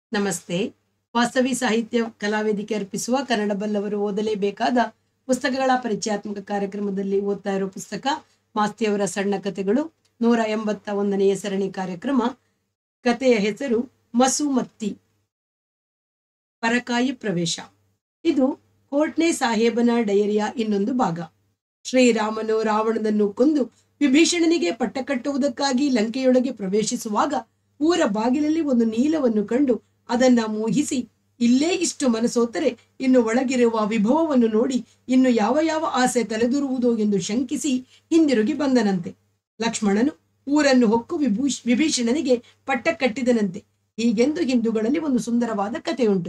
ನಮಸ್ತೆ ವಾಸ್ತವಿ ಸಾಹಿತ್ಯ ಕಲಾವೇದಿಕೆ ಅರ್ಪಿಸುವ ಕನ್ನಡ ಬಲ್ಲವರು ಓದಲೇಬೇಕಾದ ಪುಸ್ತಕಗಳ ಪರಿಚಯಾತ್ಮಕ ಕಾರ್ಯಕ್ರಮದಲ್ಲಿ ಓದ್ತಾ ಇರೋ ಪುಸ್ತಕ ಮಾಸ್ತಿಯವರ ಸಣ್ಣ ಕಥೆಗಳು ನೂರ ಎಂಬತ್ತ ಒಂದನೆಯ ಸರಣಿ ಕಾರ್ಯಕ್ರಮ ಕಥೆಯ ಹೆಸರು ಮಸುಮತ್ತಿ ಪರಕಾಯಿ ಪ್ರವೇಶ ಇದು ಕೋಟ್ನೆ ಸಾಹೇಬನ ಡಯರಿಯ ಇನ್ನೊಂದು ಭಾಗ ಶ್ರೀರಾಮನು ರಾವಣನನ್ನು ಕೊಂದು ವಿಭೀಷಣನಿಗೆ ಪಟ್ಟ ಕಟ್ಟುವುದಕ್ಕಾಗಿ ಲಂಕೆಯೊಳಗೆ ಪ್ರವೇಶಿಸುವಾಗ ಊರ ಬಾಗಿಲಲ್ಲಿ ಒಂದು ನೀಲವನ್ನು ಕಂಡು ಅದನ್ನ ಮೋಹಿಸಿ ಇಲ್ಲೇ ಇಷ್ಟು ಮನಸೋತರೆ ಇನ್ನು ಒಳಗಿರುವ ವಿಭವವನ್ನು ನೋಡಿ ಇನ್ನು ಯಾವ ಯಾವ ಆಸೆ ತಲೆದೂರುವುದೋ ಎಂದು ಶಂಕಿಸಿ ಹಿಂದಿರುಗಿ ಬಂದನಂತೆ ಲಕ್ಷ್ಮಣನು ಊರನ್ನು ಹೊಕ್ಕು ವಿಭೂಷ್ ವಿಭೀಷಣನಿಗೆ ಪಟ್ಟ ಕಟ್ಟಿದನಂತೆ ಹೀಗೆಂದು ಹಿಂದೂಗಳಲ್ಲಿ ಒಂದು ಸುಂದರವಾದ ಕಥೆಯುಂಟು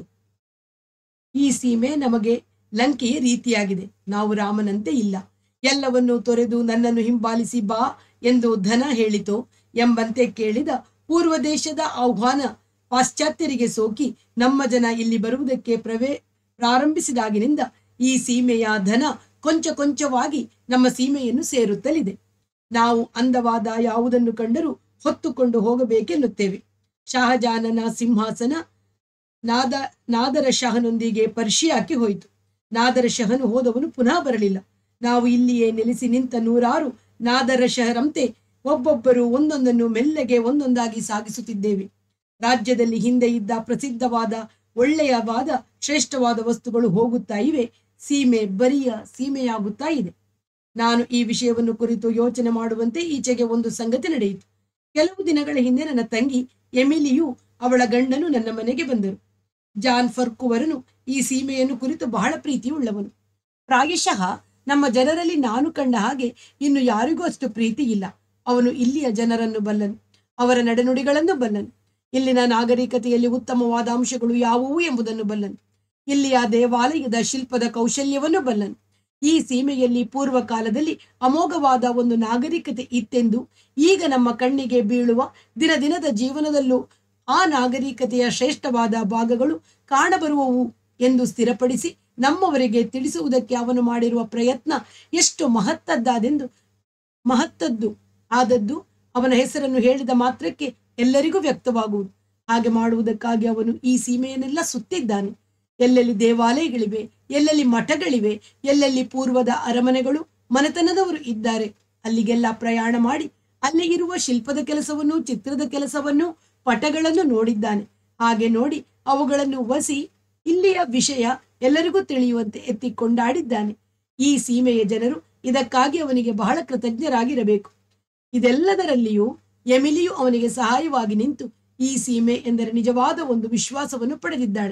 ಈ ಸೀಮೆ ನಮಗೆ ಲಂಕೆಯ ರೀತಿಯಾಗಿದೆ ನಾವು ರಾಮನಂತೆ ಇಲ್ಲ ಎಲ್ಲವನ್ನು ತೊರೆದು ನನ್ನನ್ನು ಹಿಂಬಾಲಿಸಿ ಬಾ ಎಂದು ಧನ ಹೇಳಿತೋ ಎಂಬಂತೆ ಕೇಳಿದ ಪೂರ್ವ ದೇಶದ ಆಹ್ವಾನ ಪಾಶ್ಚಾತ್ಯರಿಗೆ ಸೋಕಿ ನಮ್ಮ ಜನ ಇಲ್ಲಿ ಬರುವುದಕ್ಕೆ ಪ್ರವೇ ಪ್ರಾರಂಭಿಸಿದಾಗಿನಿಂದ ಈ ಸೀಮೆಯ ಧನ ಕೊಂಚ ಕೊಂಚವಾಗಿ ನಮ್ಮ ಸೀಮೆಯನ್ನು ಸೇರುತ್ತಲಿದೆ ನಾವು ಅಂದವಾದ ಯಾವುದನ್ನು ಕಂಡರೂ ಹೊತ್ತುಕೊಂಡು ಹೋಗಬೇಕೆನ್ನುತ್ತೇವೆ ಶಹಜಾನನ ಸಿಂಹಾಸನ ನಾದ ನಾದರ ಶಹನೊಂದಿಗೆ ಪರ್ಷಿಯಾಕಿ ಹೋಯಿತು ನಾದರ ಶಹನು ಹೋದವನು ಪುನಃ ಬರಲಿಲ್ಲ ನಾವು ಇಲ್ಲಿಯೇ ನೆಲೆಸಿ ನಿಂತ ನೂರಾರು ನಾದರ ಶಹರಂತೆ ಒಬ್ಬೊಬ್ಬರು ಒಂದೊಂದನ್ನು ಮೆಲ್ಲಗೆ ಒಂದೊಂದಾಗಿ ಸಾಗಿಸುತ್ತಿದ್ದೇವೆ ರಾಜ್ಯದಲ್ಲಿ ಹಿಂದೆ ಇದ್ದ ಪ್ರಸಿದ್ಧವಾದ ಒಳ್ಳೆಯವಾದ ಶ್ರೇಷ್ಠವಾದ ವಸ್ತುಗಳು ಹೋಗುತ್ತಾ ಇವೆ ಸೀಮೆ ಬರಿಯ ಸೀಮೆಯಾಗುತ್ತಾ ಇದೆ ನಾನು ಈ ವಿಷಯವನ್ನು ಕುರಿತು ಯೋಚನೆ ಮಾಡುವಂತೆ ಈಚೆಗೆ ಒಂದು ಸಂಗತಿ ನಡೆಯಿತು ಕೆಲವು ದಿನಗಳ ಹಿಂದೆ ನನ್ನ ತಂಗಿ ಎಮಿಲಿಯು ಅವಳ ಗಂಡನು ನನ್ನ ಮನೆಗೆ ಬಂದರು ಜಾನ್ ಫರ್ಕುವರನು ಈ ಸೀಮೆಯನ್ನು ಕುರಿತು ಬಹಳ ಪ್ರೀತಿಯುಳ್ಳವನು ಪ್ರಾಯಶಃ ನಮ್ಮ ಜನರಲ್ಲಿ ನಾನು ಕಂಡ ಹಾಗೆ ಇನ್ನು ಯಾರಿಗೂ ಅಷ್ಟು ಪ್ರೀತಿ ಇಲ್ಲ ಅವನು ಇಲ್ಲಿಯ ಜನರನ್ನು ಬಲ್ಲನು ಅವರ ನಡೆನುಡಿಗಳನ್ನು ಬಲ್ಲನು ಇಲ್ಲಿನ ನಾಗರಿಕತೆಯಲ್ಲಿ ಉತ್ತಮವಾದ ಅಂಶಗಳು ಯಾವುವು ಎಂಬುದನ್ನು ಬಲ್ಲನು ಇಲ್ಲಿಯ ದೇವಾಲಯದ ಶಿಲ್ಪದ ಕೌಶಲ್ಯವನ್ನು ಬಲ್ಲನು ಈ ಸೀಮೆಯಲ್ಲಿ ಪೂರ್ವ ಕಾಲದಲ್ಲಿ ಅಮೋಘವಾದ ಒಂದು ನಾಗರಿಕತೆ ಇತ್ತೆಂದು ಈಗ ನಮ್ಮ ಕಣ್ಣಿಗೆ ಬೀಳುವ ದಿನ ದಿನದ ಜೀವನದಲ್ಲೂ ಆ ನಾಗರಿಕತೆಯ ಶ್ರೇಷ್ಠವಾದ ಭಾಗಗಳು ಕಾಣಬರುವವು ಎಂದು ಸ್ಥಿರಪಡಿಸಿ ನಮ್ಮವರಿಗೆ ತಿಳಿಸುವುದಕ್ಕೆ ಅವನು ಮಾಡಿರುವ ಪ್ರಯತ್ನ ಎಷ್ಟು ಮಹತ್ತದ್ದಾದೆಂದು ಮಹತ್ತದ್ದು ಆದದ್ದು ಅವನ ಹೆಸರನ್ನು ಹೇಳಿದ ಮಾತ್ರಕ್ಕೆ ಎಲ್ಲರಿಗೂ ವ್ಯಕ್ತವಾಗುವುದು ಹಾಗೆ ಮಾಡುವುದಕ್ಕಾಗಿ ಅವನು ಈ ಸೀಮೆಯನ್ನೆಲ್ಲ ಸುತ್ತಿದ್ದಾನೆ ಎಲ್ಲೆಲ್ಲಿ ದೇವಾಲಯಗಳಿವೆ ಎಲ್ಲೆಲ್ಲಿ ಮಠಗಳಿವೆ ಎಲ್ಲೆಲ್ಲಿ ಪೂರ್ವದ ಅರಮನೆಗಳು ಮನೆತನದವರು ಇದ್ದಾರೆ ಅಲ್ಲಿಗೆಲ್ಲ ಪ್ರಯಾಣ ಮಾಡಿ ಅಲ್ಲಿ ಇರುವ ಶಿಲ್ಪದ ಕೆಲಸವನ್ನು ಚಿತ್ರದ ಕೆಲಸವನ್ನು ಪಟಗಳನ್ನು ನೋಡಿದ್ದಾನೆ ಹಾಗೆ ನೋಡಿ ಅವುಗಳನ್ನು ವಸಿ ಇಲ್ಲಿಯ ವಿಷಯ ಎಲ್ಲರಿಗೂ ತಿಳಿಯುವಂತೆ ಎತ್ತಿ ಕೊಂಡಾಡಿದ್ದಾನೆ ಈ ಸೀಮೆಯ ಜನರು ಇದಕ್ಕಾಗಿ ಅವನಿಗೆ ಬಹಳ ಕೃತಜ್ಞರಾಗಿರಬೇಕು ಇದೆಲ್ಲದರಲ್ಲಿಯೂ ಎಮಿಲಿಯು ಅವನಿಗೆ ಸಹಾಯವಾಗಿ ನಿಂತು ಈ ಸೀಮೆ ಎಂದರೆ ನಿಜವಾದ ಒಂದು ವಿಶ್ವಾಸವನ್ನು ಪಡೆದಿದ್ದಾಳೆ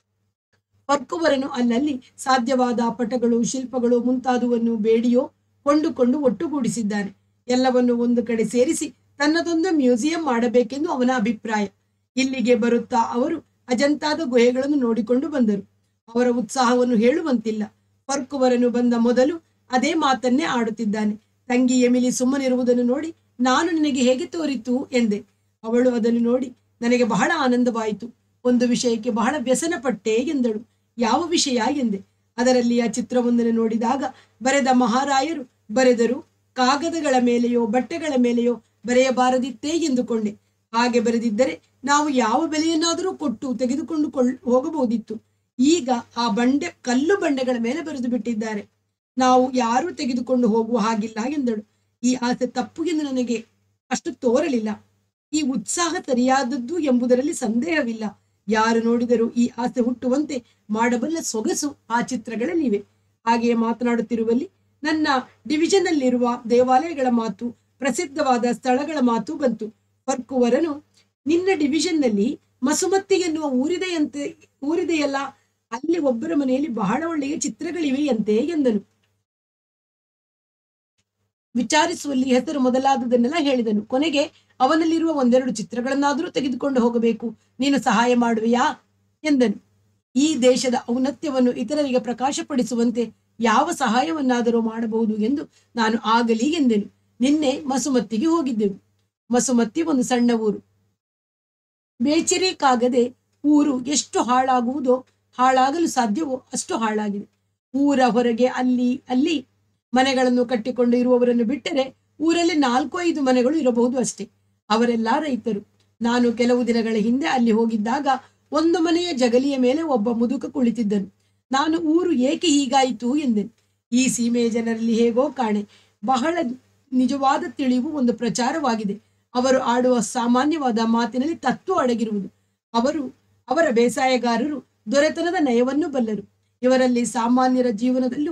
ವರ್ಕುವರನು ಅಲ್ಲಲ್ಲಿ ಸಾಧ್ಯವಾದ ಪಟಗಳು ಶಿಲ್ಪಗಳು ಮುಂತಾದುವನ್ನು ಬೇಡಿಯೋ ಕೊಂಡುಕೊಂಡು ಒಟ್ಟುಗೂಡಿಸಿದ್ದಾನೆ ಎಲ್ಲವನ್ನು ಒಂದು ಕಡೆ ಸೇರಿಸಿ ತನ್ನದೊಂದು ಮ್ಯೂಸಿಯಂ ಮಾಡಬೇಕೆಂದು ಅವನ ಅಭಿಪ್ರಾಯ ಇಲ್ಲಿಗೆ ಬರುತ್ತಾ ಅವರು ಅಜಂತಾದ ಗುಹೆಗಳನ್ನು ನೋಡಿಕೊಂಡು ಬಂದರು ಅವರ ಉತ್ಸಾಹವನ್ನು ಹೇಳುವಂತಿಲ್ಲ ಫರ್ಕುವರನು ಬಂದ ಮೊದಲು ಅದೇ ಮಾತನ್ನೇ ಆಡುತ್ತಿದ್ದಾನೆ ತಂಗಿ ಎಮಿಲಿ ಸುಮ್ಮನಿರುವುದನ್ನು ನೋಡಿ ನಾನು ನಿನಗೆ ಹೇಗೆ ತೋರಿತು ಎಂದೆ ಅವಳು ಅದನ್ನು ನೋಡಿ ನನಗೆ ಬಹಳ ಆನಂದವಾಯಿತು ಒಂದು ವಿಷಯಕ್ಕೆ ಬಹಳ ವ್ಯಸನ ಪಟ್ಟೆ ಎಂದಳು ಯಾವ ವಿಷಯ ಎಂದೆ ಅದರಲ್ಲಿ ಆ ಚಿತ್ರವೊಂದನ್ನು ನೋಡಿದಾಗ ಬರೆದ ಮಹಾರಾಯರು ಬರೆದರು ಕಾಗದಗಳ ಮೇಲೆಯೋ ಬಟ್ಟೆಗಳ ಮೇಲೆಯೋ ಬರೆಯಬಾರದಿತ್ತೇ ಎಂದುಕೊಂಡೆ ಹಾಗೆ ಬರೆದಿದ್ದರೆ ನಾವು ಯಾವ ಬೆಲೆಯನ್ನಾದರೂ ಕೊಟ್ಟು ತೆಗೆದುಕೊಂಡು ಕೊಳ್ಳ ಹೋಗಬಹುದಿತ್ತು ಈಗ ಆ ಬಂಡೆ ಕಲ್ಲು ಬಂಡೆಗಳ ಮೇಲೆ ಬರೆದು ಬಿಟ್ಟಿದ್ದಾರೆ ನಾವು ಯಾರೂ ತೆಗೆದುಕೊಂಡು ಹೋಗುವ ಹಾಗಿಲ್ಲ ಎಂದಳು ಈ ಆಸೆ ತಪ್ಪು ಎಂದು ನನಗೆ ಅಷ್ಟು ತೋರಲಿಲ್ಲ ಈ ಉತ್ಸಾಹ ಸರಿಯಾದದ್ದು ಎಂಬುದರಲ್ಲಿ ಸಂದೇಹವಿಲ್ಲ ಯಾರು ನೋಡಿದರೂ ಈ ಆಸೆ ಹುಟ್ಟುವಂತೆ ಮಾಡಬಲ್ಲ ಸೊಗಸು ಆ ಚಿತ್ರಗಳಲ್ಲಿವೆ ಹಾಗೆಯೇ ಮಾತನಾಡುತ್ತಿರುವಲ್ಲಿ ನನ್ನ ಡಿವಿಷನ್ ಅಲ್ಲಿರುವ ದೇವಾಲಯಗಳ ಮಾತು ಪ್ರಸಿದ್ಧವಾದ ಸ್ಥಳಗಳ ಮಾತು ಬಂತು ಫರ್ಕುವರನು ನಿನ್ನ ಡಿವಿಷನ್ ನಲ್ಲಿ ಮಸುಮತ್ತಿ ಎನ್ನುವ ಊರಿದೆಯಂತೆ ಊರಿದೆಯಲ್ಲ ಅಲ್ಲಿ ಒಬ್ಬರ ಮನೆಯಲ್ಲಿ ಬಹಳ ಒಳ್ಳೆಯ ಚಿತ್ರಗಳಿವೆಯಂತೆ ಎಂದನು ವಿಚಾರಿಸುವಲ್ಲಿ ಹೆಸರು ಮೊದಲಾದುದನ್ನೆಲ್ಲ ಹೇಳಿದನು ಕೊನೆಗೆ ಅವನಲ್ಲಿರುವ ಒಂದೆರಡು ಚಿತ್ರಗಳನ್ನಾದರೂ ತೆಗೆದುಕೊಂಡು ಹೋಗಬೇಕು ನೀನು ಸಹಾಯ ಮಾಡುವೆಯಾ ಎಂದನು ಈ ದೇಶದ ಔನ್ನತ್ಯವನ್ನು ಇತರರಿಗೆ ಪ್ರಕಾಶಪಡಿಸುವಂತೆ ಯಾವ ಸಹಾಯವನ್ನಾದರೂ ಮಾಡಬಹುದು ಎಂದು ನಾನು ಆಗಲಿ ಎಂದೆನು ನಿನ್ನೆ ಮಸುಮತ್ತಿಗೆ ಹೋಗಿದ್ದೆವು ಮಸುಮತ್ತಿ ಒಂದು ಸಣ್ಣ ಊರು ಬೇಚರಿಕಾಗದೆ ಊರು ಎಷ್ಟು ಹಾಳಾಗುವುದೋ ಹಾಳಾಗಲು ಸಾಧ್ಯವೋ ಅಷ್ಟು ಹಾಳಾಗಿದೆ ಊರ ಹೊರಗೆ ಅಲ್ಲಿ ಅಲ್ಲಿ ಮನೆಗಳನ್ನು ಕಟ್ಟಿಕೊಂಡು ಇರುವವರನ್ನು ಬಿಟ್ಟರೆ ಊರಲ್ಲಿ ನಾಲ್ಕು ಐದು ಮನೆಗಳು ಇರಬಹುದು ಅಷ್ಟೇ ಅವರೆಲ್ಲ ರೈತರು ನಾನು ಕೆಲವು ದಿನಗಳ ಹಿಂದೆ ಅಲ್ಲಿ ಹೋಗಿದ್ದಾಗ ಒಂದು ಮನೆಯ ಜಗಲಿಯ ಮೇಲೆ ಒಬ್ಬ ಮುದುಕ ಕುಳಿತಿದ್ದನು ನಾನು ಊರು ಏಕೆ ಹೀಗಾಯಿತು ಎಂದೆನು ಈ ಸೀಮೆಯ ಜನರಲ್ಲಿ ಹೇಗೋ ಕಾಣೆ ಬಹಳ ನಿಜವಾದ ತಿಳಿವು ಒಂದು ಪ್ರಚಾರವಾಗಿದೆ ಅವರು ಆಡುವ ಸಾಮಾನ್ಯವಾದ ಮಾತಿನಲ್ಲಿ ತತ್ವ ಅಡಗಿರುವುದು ಅವರು ಅವರ ಬೇಸಾಯಗಾರರು ದೊರೆತನದ ನಯವನ್ನು ಬಲ್ಲರು ಇವರಲ್ಲಿ ಸಾಮಾನ್ಯರ ಜೀವನದಲ್ಲೂ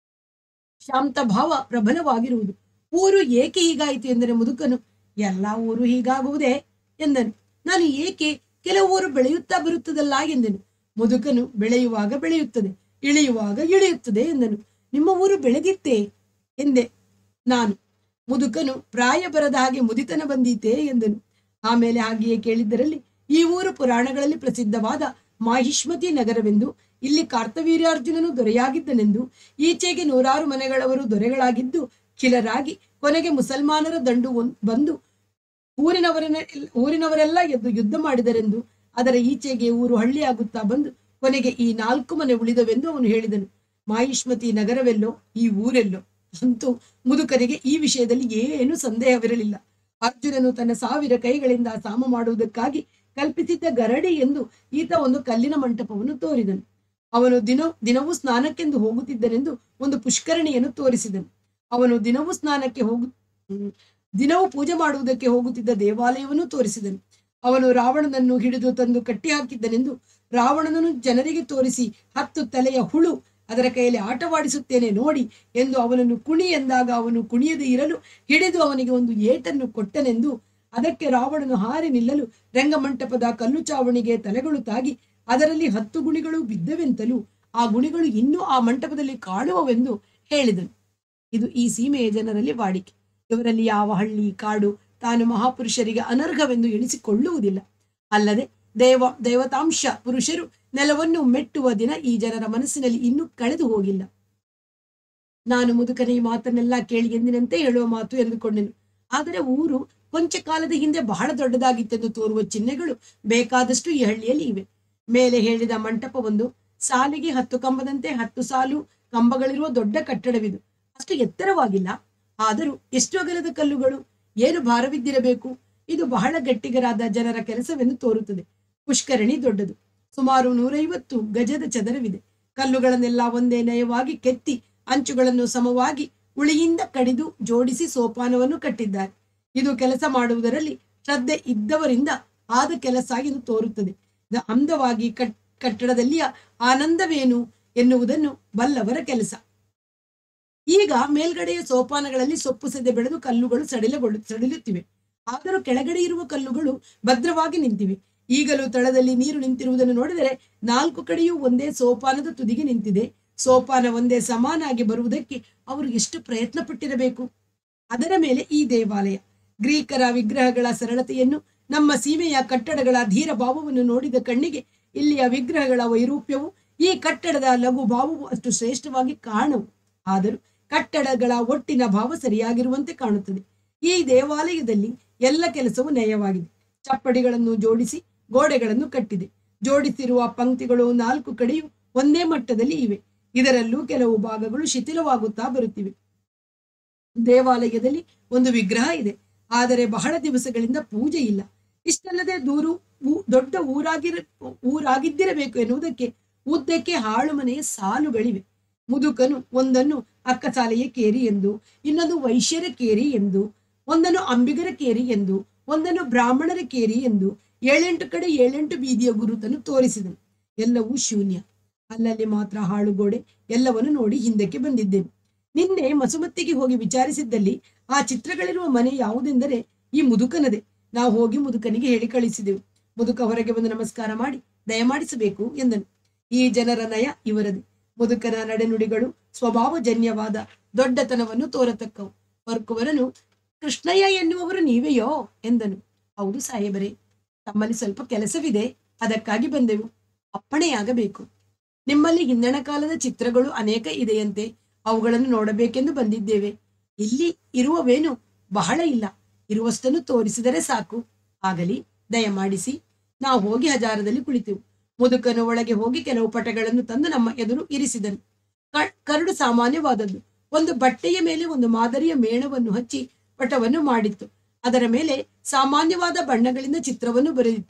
ಶಾಂತ ಭಾವ ಪ್ರಬಲವಾಗಿರುವುದು ಊರು ಏಕೆ ಹೀಗಾಯಿತು ಎಂದರೆ ಮುದುಕನು ಎಲ್ಲಾ ಊರು ಹೀಗಾಗುವುದೇ ಎಂದನು ನಾನು ಏಕೆ ಕೆಲವು ಊರು ಬೆಳೆಯುತ್ತಾ ಬರುತ್ತದಲ್ಲ ಎಂದೆನು ಮುದುಕನು ಬೆಳೆಯುವಾಗ ಬೆಳೆಯುತ್ತದೆ ಇಳಿಯುವಾಗ ಇಳಿಯುತ್ತದೆ ಎಂದನು ನಿಮ್ಮ ಊರು ಬೆಳೆದಿತ್ತೇ ಎಂದೆ ನಾನು ಮುದುಕನು ಪ್ರಾಯ ಬರದ ಹಾಗೆ ಮುದಿತನ ಬಂದೀತೆ ಎಂದನು ಆಮೇಲೆ ಹಾಗೆಯೇ ಕೇಳಿದ್ದರಲ್ಲಿ ಈ ಊರು ಪುರಾಣಗಳಲ್ಲಿ ಪ್ರಸಿದ್ಧವಾದ ಮಾಹಿಷ್ಮತಿ ನಗರವೆಂದು ಇಲ್ಲಿ ಕಾರ್ತವೀರ್ಯಾರ್ಜುನನು ದೊರೆಯಾಗಿದ್ದನೆಂದು ಈಚೆಗೆ ನೂರಾರು ಮನೆಗಳವರು ದೊರೆಗಳಾಗಿದ್ದು ಖಿಲರಾಗಿ ಕೊನೆಗೆ ಮುಸಲ್ಮಾನರ ದಂಡು ಒಂದ್- ಬಂದು ಊರಿನವರನ್ನ ಊರಿನವರೆಲ್ಲ ಎದ್ದು ಯುದ್ಧ ಮಾಡಿದರೆಂದು ಅದರ ಈಚೆಗೆ ಊರು ಹಳ್ಳಿಯಾಗುತ್ತಾ ಬಂದು ಕೊನೆಗೆ ಈ ನಾಲ್ಕು ಮನೆ ಉಳಿದವೆಂದು ಅವನು ಹೇಳಿದನು ಮಾಹಿಷ್ಮತಿ ನಗರವೆಲ್ಲೋ ಈ ಊರೆಲ್ಲೋ ಅಂತೂ ಮುದುಕನಿಗೆ ಈ ವಿಷಯದಲ್ಲಿ ಏನು ಸಂದೇಹವಿರಲಿಲ್ಲ ಅರ್ಜುನನು ತನ್ನ ಸಾವಿರ ಕೈಗಳಿಂದ ಸಾಮ ಮಾಡುವುದಕ್ಕಾಗಿ ಕಲ್ಪಿಸಿದ್ದ ಗರಡಿ ಎಂದು ಈತ ಒಂದು ಕಲ್ಲಿನ ಮಂಟಪವನ್ನು ತೋರಿದನು ಅವನು ದಿನ ದಿನವೂ ಸ್ನಾನಕ್ಕೆಂದು ಹೋಗುತ್ತಿದ್ದನೆಂದು ಒಂದು ಪುಷ್ಕರಣಿಯನ್ನು ತೋರಿಸಿದನು ಅವನು ದಿನವೂ ಸ್ನಾನಕ್ಕೆ ಹೋಗು ಹ್ಮ್, ದಿನವೂ ಪೂಜೆ ಮಾಡುವುದಕ್ಕೆ ಹೋಗುತ್ತಿದ್ದ ದೇವಾಲಯವನ್ನು ತೋರಿಸಿದನು ಅವನು ರಾವಣನನ್ನು ಹಿಡಿದು ತಂದು ಕಟ್ಟಿ ಹಾಕಿದ್ದನೆಂದು ರಾವಣನನ್ನು ಜನರಿಗೆ ತೋರಿಸಿ ಹತ್ತು ತಲೆಯ ಹುಳು ಅದರ ಕೈಯಲ್ಲಿ ಆಟವಾಡಿಸುತ್ತೇನೆ ನೋಡಿ ಎಂದು ಅವನನ್ನು ಕುಣಿ ಎಂದಾಗ ಅವನು ಕುಣಿಯದೆ ಇರಲು ಹಿಡಿದು ಅವನಿಗೆ ಒಂದು ಏಟನ್ನು ಕೊಟ್ಟನೆಂದು ಅದಕ್ಕೆ ರಾವಣನು ಹಾರಿ ನಿಲ್ಲಲು ರಂಗಮಂಟಪದ ಕಲ್ಲು ಚಾವಣಿಗೆ ತಲೆಗಳು ತಾಗಿ ಅದರಲ್ಲಿ ಹತ್ತು ಗುಣಿಗಳು ಬಿದ್ದವೆಂತಲೂ ಆ ಗುಣಿಗಳು ಇನ್ನೂ ಆ ಮಂಟಪದಲ್ಲಿ ಕಾಣುವವೆಂದು ಹೇಳಿದನು ಇದು ಈ ಸೀಮೆಯ ಜನರಲ್ಲಿ ವಾಡಿಕೆ ಇವರಲ್ಲಿ ಯಾವ ಹಳ್ಳಿ ಕಾಡು ತಾನು ಮಹಾಪುರುಷರಿಗೆ ಅನರ್ಹವೆಂದು ಎಣಿಸಿಕೊಳ್ಳುವುದಿಲ್ಲ ಅಲ್ಲದೆ ದೇವ ದೇವತಾಂಶ ಪುರುಷರು ನೆಲವನ್ನು ಮೆಟ್ಟುವ ದಿನ ಈ ಜನರ ಮನಸ್ಸಿನಲ್ಲಿ ಇನ್ನೂ ಕಳೆದು ಹೋಗಿಲ್ಲ ನಾನು ಮುದುಕನ ಈ ಮಾತನ್ನೆಲ್ಲ ಕೇಳಿ ಎಂದಿನಂತೆ ಹೇಳುವ ಮಾತು ಎಂದುಕೊಂಡೆನು ಆದರೆ ಊರು ಕೊಂಚ ಕಾಲದ ಹಿಂದೆ ಬಹಳ ದೊಡ್ಡದಾಗಿತ್ತೆಂದು ತೋರುವ ಚಿಹ್ನೆಗಳು ಬೇಕಾದಷ್ಟು ಈ ಹಳ್ಳಿಯಲ್ಲಿ ಇವೆ ಮೇಲೆ ಹೇಳಿದ ಮಂಟಪವೊಂದು ಸಾಲಿಗೆ ಹತ್ತು ಕಂಬದಂತೆ ಹತ್ತು ಸಾಲು ಕಂಬಗಳಿರುವ ದೊಡ್ಡ ಕಟ್ಟಡವಿದು ಅಷ್ಟು ಎತ್ತರವಾಗಿಲ್ಲ ಆದರೂ ಎಷ್ಟು ಅಗಲದ ಕಲ್ಲುಗಳು ಏನು ಭಾರವಿದ್ದಿರಬೇಕು ಇದು ಬಹಳ ಗಟ್ಟಿಗರಾದ ಜನರ ಕೆಲಸವೆಂದು ತೋರುತ್ತದೆ ಪುಷ್ಕರಣಿ ದೊಡ್ಡದು ಸುಮಾರು ನೂರೈವತ್ತು ಗಜದ ಚದರವಿದೆ ಕಲ್ಲುಗಳನ್ನೆಲ್ಲ ಒಂದೇ ನಯವಾಗಿ ಕೆತ್ತಿ ಅಂಚುಗಳನ್ನು ಸಮವಾಗಿ ಉಳಿಯಿಂದ ಕಡಿದು ಜೋಡಿಸಿ ಸೋಪಾನವನ್ನು ಕಟ್ಟಿದ್ದಾರೆ ಇದು ಕೆಲಸ ಮಾಡುವುದರಲ್ಲಿ ಶ್ರದ್ಧೆ ಇದ್ದವರಿಂದ ಆದ ಕೆಲಸ ಎಂದು ತೋರುತ್ತದೆ ಇದು ಅಂದವಾಗಿ ಕಟ್ ಕಟ್ಟಡದಲ್ಲಿಯ ಆನಂದವೇನು ಎನ್ನುವುದನ್ನು ಬಲ್ಲವರ ಕೆಲಸ ಈಗ ಮೇಲ್ಗಡೆಯ ಸೋಪಾನಗಳಲ್ಲಿ ಸೊಪ್ಪು ಸದೆ ಬೆಳೆದು ಕಲ್ಲುಗಳು ಸಡಿಲಗೊಳ್ಳು ಸಡಿಲುತ್ತಿವೆ ಆದರೂ ಕೆಳಗಡೆ ಇರುವ ಕಲ್ಲುಗಳು ಭದ್ರವಾಗಿ ನಿಂತಿವೆ ಈಗಲೂ ತಳದಲ್ಲಿ ನೀರು ನಿಂತಿರುವುದನ್ನು ನೋಡಿದರೆ ನಾಲ್ಕು ಕಡೆಯೂ ಒಂದೇ ಸೋಪಾನದ ತುದಿಗೆ ನಿಂತಿದೆ ಸೋಪಾನ ಒಂದೇ ಸಮಾನಾಗಿ ಬರುವುದಕ್ಕೆ ಅವರು ಎಷ್ಟು ಪ್ರಯತ್ನ ಪಟ್ಟಿರಬೇಕು ಅದರ ಮೇಲೆ ಈ ದೇವಾಲಯ ಗ್ರೀಕರ ವಿಗ್ರಹಗಳ ಸರಳತೆಯನ್ನು ನಮ್ಮ ಸೀಮೆಯ ಕಟ್ಟಡಗಳ ಧೀರ ಭಾವವನ್ನು ನೋಡಿದ ಕಣ್ಣಿಗೆ ಇಲ್ಲಿಯ ವಿಗ್ರಹಗಳ ವೈರೂಪ್ಯವು ಈ ಕಟ್ಟಡದ ಲಘು ಭಾವವು ಅಷ್ಟು ಶ್ರೇಷ್ಠವಾಗಿ ಕಾಣವು ಆದರೂ ಕಟ್ಟಡಗಳ ಒಟ್ಟಿನ ಭಾವ ಸರಿಯಾಗಿರುವಂತೆ ಕಾಣುತ್ತದೆ ಈ ದೇವಾಲಯದಲ್ಲಿ ಎಲ್ಲ ಕೆಲಸವು ನಯವಾಗಿದೆ ಚಪ್ಪಡಿಗಳನ್ನು ಜೋಡಿಸಿ ಗೋಡೆಗಳನ್ನು ಕಟ್ಟಿದೆ ಜೋಡಿಸಿರುವ ಪಂಕ್ತಿಗಳು ನಾಲ್ಕು ಕಡೆಯೂ ಒಂದೇ ಮಟ್ಟದಲ್ಲಿ ಇವೆ ಇದರಲ್ಲೂ ಕೆಲವು ಭಾಗಗಳು ಶಿಥಿಲವಾಗುತ್ತಾ ಬರುತ್ತಿವೆ ದೇವಾಲಯದಲ್ಲಿ ಒಂದು ವಿಗ್ರಹ ಇದೆ ಆದರೆ ಬಹಳ ದಿವಸಗಳಿಂದ ಪೂಜೆ ಇಲ್ಲ ಇಷ್ಟಲ್ಲದೆ ದೂರು ಊ- ದೊಡ್ಡ ಊರಾಗಿರ ಊರಾಗಿದ್ದಿರಬೇಕು ಎನ್ನುವುದಕ್ಕೆ ಉದ್ದಕ್ಕೆ ಹಾಳು ಮನೆಯ ಸಾಲುಗಳಿವೆ ಮುದುಕನು ಒಂದನ್ನು ಅಕ್ಕಸಾಲೆಯ ಕೇರಿ ಎಂದು ಇನ್ನೊಂದು ವೈಶ್ಯರ ಕೇರಿ ಎಂದು ಒಂದನ್ನು ಅಂಬಿಗರ ಕೇರಿ ಎಂದು ಒಂದನ್ನು ಬ್ರಾಹ್ಮಣರ ಕೇರಿ ಎಂದು ಏಳೆಂಟು ಕಡೆ ಏಳೆಂಟು ಬೀದಿಯ ಗುರುತನ್ನು ತೋರಿಸಿದನು ಎಲ್ಲವೂ ಶೂನ್ಯ ಅಲ್ಲಲ್ಲಿ ಮಾತ್ರ ಹಾಳುಗೋಡೆ ಎಲ್ಲವನ್ನು ನೋಡಿ ಹಿಂದಕ್ಕೆ ಬಂದಿದ್ದೇನೆ ನಿನ್ನೆ ಮಸುಮತ್ತಿಗೆ ಹೋಗಿ ವಿಚಾರಿಸಿದ್ದಲ್ಲಿ ಆ ಚಿತ್ರಗಳಿರುವ ಮನೆ ಯಾವುದೆಂದರೆ ಈ ಮುದುಕನದೇ ನಾವು ಹೋಗಿ ಮುದುಕನಿಗೆ ಹೇಳಿ ಕಳಿಸಿದೆವು ಮುದುಕ ಹೊರಗೆ ಬಂದು ನಮಸ್ಕಾರ ಮಾಡಿ ದಯಮಾಡಿಸಬೇಕು ಎಂದನು ಈ ಜನರ ನಯ ಇವರದೇ ಮುದುಕನ ನಡೆನುಡಿಗಳು ಸ್ವಭಾವಜನ್ಯವಾದ ದೊಡ್ಡತನವನ್ನು ತೋರತಕ್ಕವು ವರ್ಕುವರನು ಕೃಷ್ಣಯ್ಯ ಎನ್ನುವವರು ನೀವೆಯೋ ಎಂದನು ಹೌದು ಸಾಹೇಬರೇ ತಮ್ಮಲ್ಲಿ ಸ್ವಲ್ಪ ಕೆಲಸವಿದೆ ಅದಕ್ಕಾಗಿ ಬಂದೆವು ಅಪ್ಪಣೆಯಾಗಬೇಕು ನಿಮ್ಮಲ್ಲಿ ಹಿಂದಣ ಕಾಲದ ಚಿತ್ರಗಳು ಅನೇಕ ಇದೆಯಂತೆ ಅವುಗಳನ್ನು ನೋಡಬೇಕೆಂದು ಬಂದಿದ್ದೇವೆ ಇಲ್ಲಿ ಇರುವವೇನು ಬಹಳ ಇಲ್ಲ ಇರುವಷ್ಟನ್ನು ತೋರಿಸಿದರೆ ಸಾಕು ಆಗಲಿ ದಯಮಾಡಿಸಿ ನಾವು ಹೋಗಿ ಹಜಾರದಲ್ಲಿ ಕುಳಿತೆವು ಮುದುಕನು ಒಳಗೆ ಹೋಗಿ ಕೆಲವು ಪಟಗಳನ್ನು ತಂದು ನಮ್ಮ ಎದುರು ಇರಿಸಿದನು ಕ- ಕರಡು ಸಾಮಾನ್ಯವಾದದ್ದು ಒಂದು ಬಟ್ಟೆಯ ಮೇಲೆ ಒಂದು ಮಾದರಿಯ ಮೇಣವನ್ನು ಹಚ್ಚಿ ಪಟವನ್ನು ಮಾಡಿತ್ತು ಅದರ ಮೇಲೆ ಸಾಮಾನ್ಯವಾದ ಬಣ್ಣಗಳಿಂದ ಚಿತ್ರವನ್ನು ಬರೆದಿತ್ತು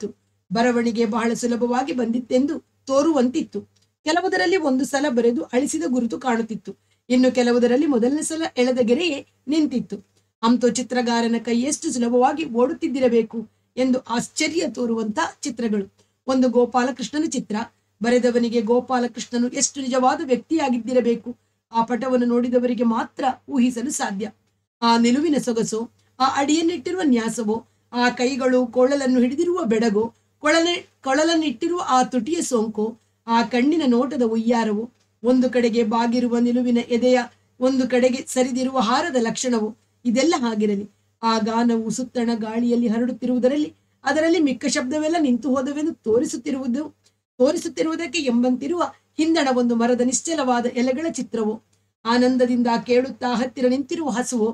ಬರವಣಿಗೆ ಬಹಳ ಸುಲಭವಾಗಿ ಬಂದಿತ್ತೆಂದು ತೋರುವಂತಿತ್ತು ಕೆಲವುದರಲ್ಲಿ ಒಂದು ಸಲ ಬರೆದು ಅಳಿಸಿದ ಗುರುತು ಕಾಣುತ್ತಿತ್ತು ಇನ್ನು ಕೆಲವುದರಲ್ಲಿ ಮೊದಲನೇ ಸಲ ಎಳೆದ ಗೆರೆಯೇ ನಿಂತಿತ್ತು ಅಂತೂ ಚಿತ್ರಗಾರನ ಕೈ ಎಷ್ಟು ಸುಲಭವಾಗಿ ಓಡುತ್ತಿದ್ದಿರಬೇಕು ಎಂದು ಆಶ್ಚರ್ಯ ತೋರುವಂತ ಚಿತ್ರಗಳು ಒಂದು ಗೋಪಾಲಕೃಷ್ಣನ ಚಿತ್ರ ಬರೆದವನಿಗೆ ಗೋಪಾಲಕೃಷ್ಣನು ಎಷ್ಟು ನಿಜವಾದ ವ್ಯಕ್ತಿಯಾಗಿದ್ದಿರಬೇಕು ಆ ಪಟವನ್ನು ನೋಡಿದವರಿಗೆ ಮಾತ್ರ ಊಹಿಸಲು ಸಾಧ್ಯ ಆ ನಿಲುವಿನ ಸೊಗಸು ಆ ಅಡಿಯನ್ನಿಟ್ಟಿರುವ ನ್ಯಾಸವೋ ಆ ಕೈಗಳು ಕೊಳಲನ್ನು ಹಿಡಿದಿರುವ ಬೆಡಗು ಕೊಳಲೆ ಕೊಳಲನ್ನಿಟ್ಟಿರುವ ಆ ತುಟಿಯ ಸೋಂಕು ಆ ಕಣ್ಣಿನ ನೋಟದ ಉಯ್ಯಾರವು ಒಂದು ಕಡೆಗೆ ಬಾಗಿರುವ ನಿಲುವಿನ ಎದೆಯ ಒಂದು ಕಡೆಗೆ ಸರಿದಿರುವ ಹಾರದ ಲಕ್ಷಣವು ಇದೆಲ್ಲ ಹಾಗಿರಲಿ ಆ ಗಾನವು ಸುತ್ತಣ ಗಾಳಿಯಲ್ಲಿ ಹರಡುತ್ತಿರುವುದರಲ್ಲಿ ಅದರಲ್ಲಿ ಮಿಕ್ಕ ಶಬ್ದವೆಲ್ಲ ನಿಂತು ಹೋದವೆಂದು ತೋರಿಸುತ್ತಿರುವುದು ತೋರಿಸುತ್ತಿರುವುದಕ್ಕೆ ಎಂಬಂತಿರುವ ಹಿಂದಣ ಒಂದು ಮರದ ನಿಶ್ಚಲವಾದ ಎಲೆಗಳ ಚಿತ್ರವು ಆನಂದದಿಂದ ಕೇಳುತ್ತಾ ಹತ್ತಿರ ನಿಂತಿರುವ ಹಸುವು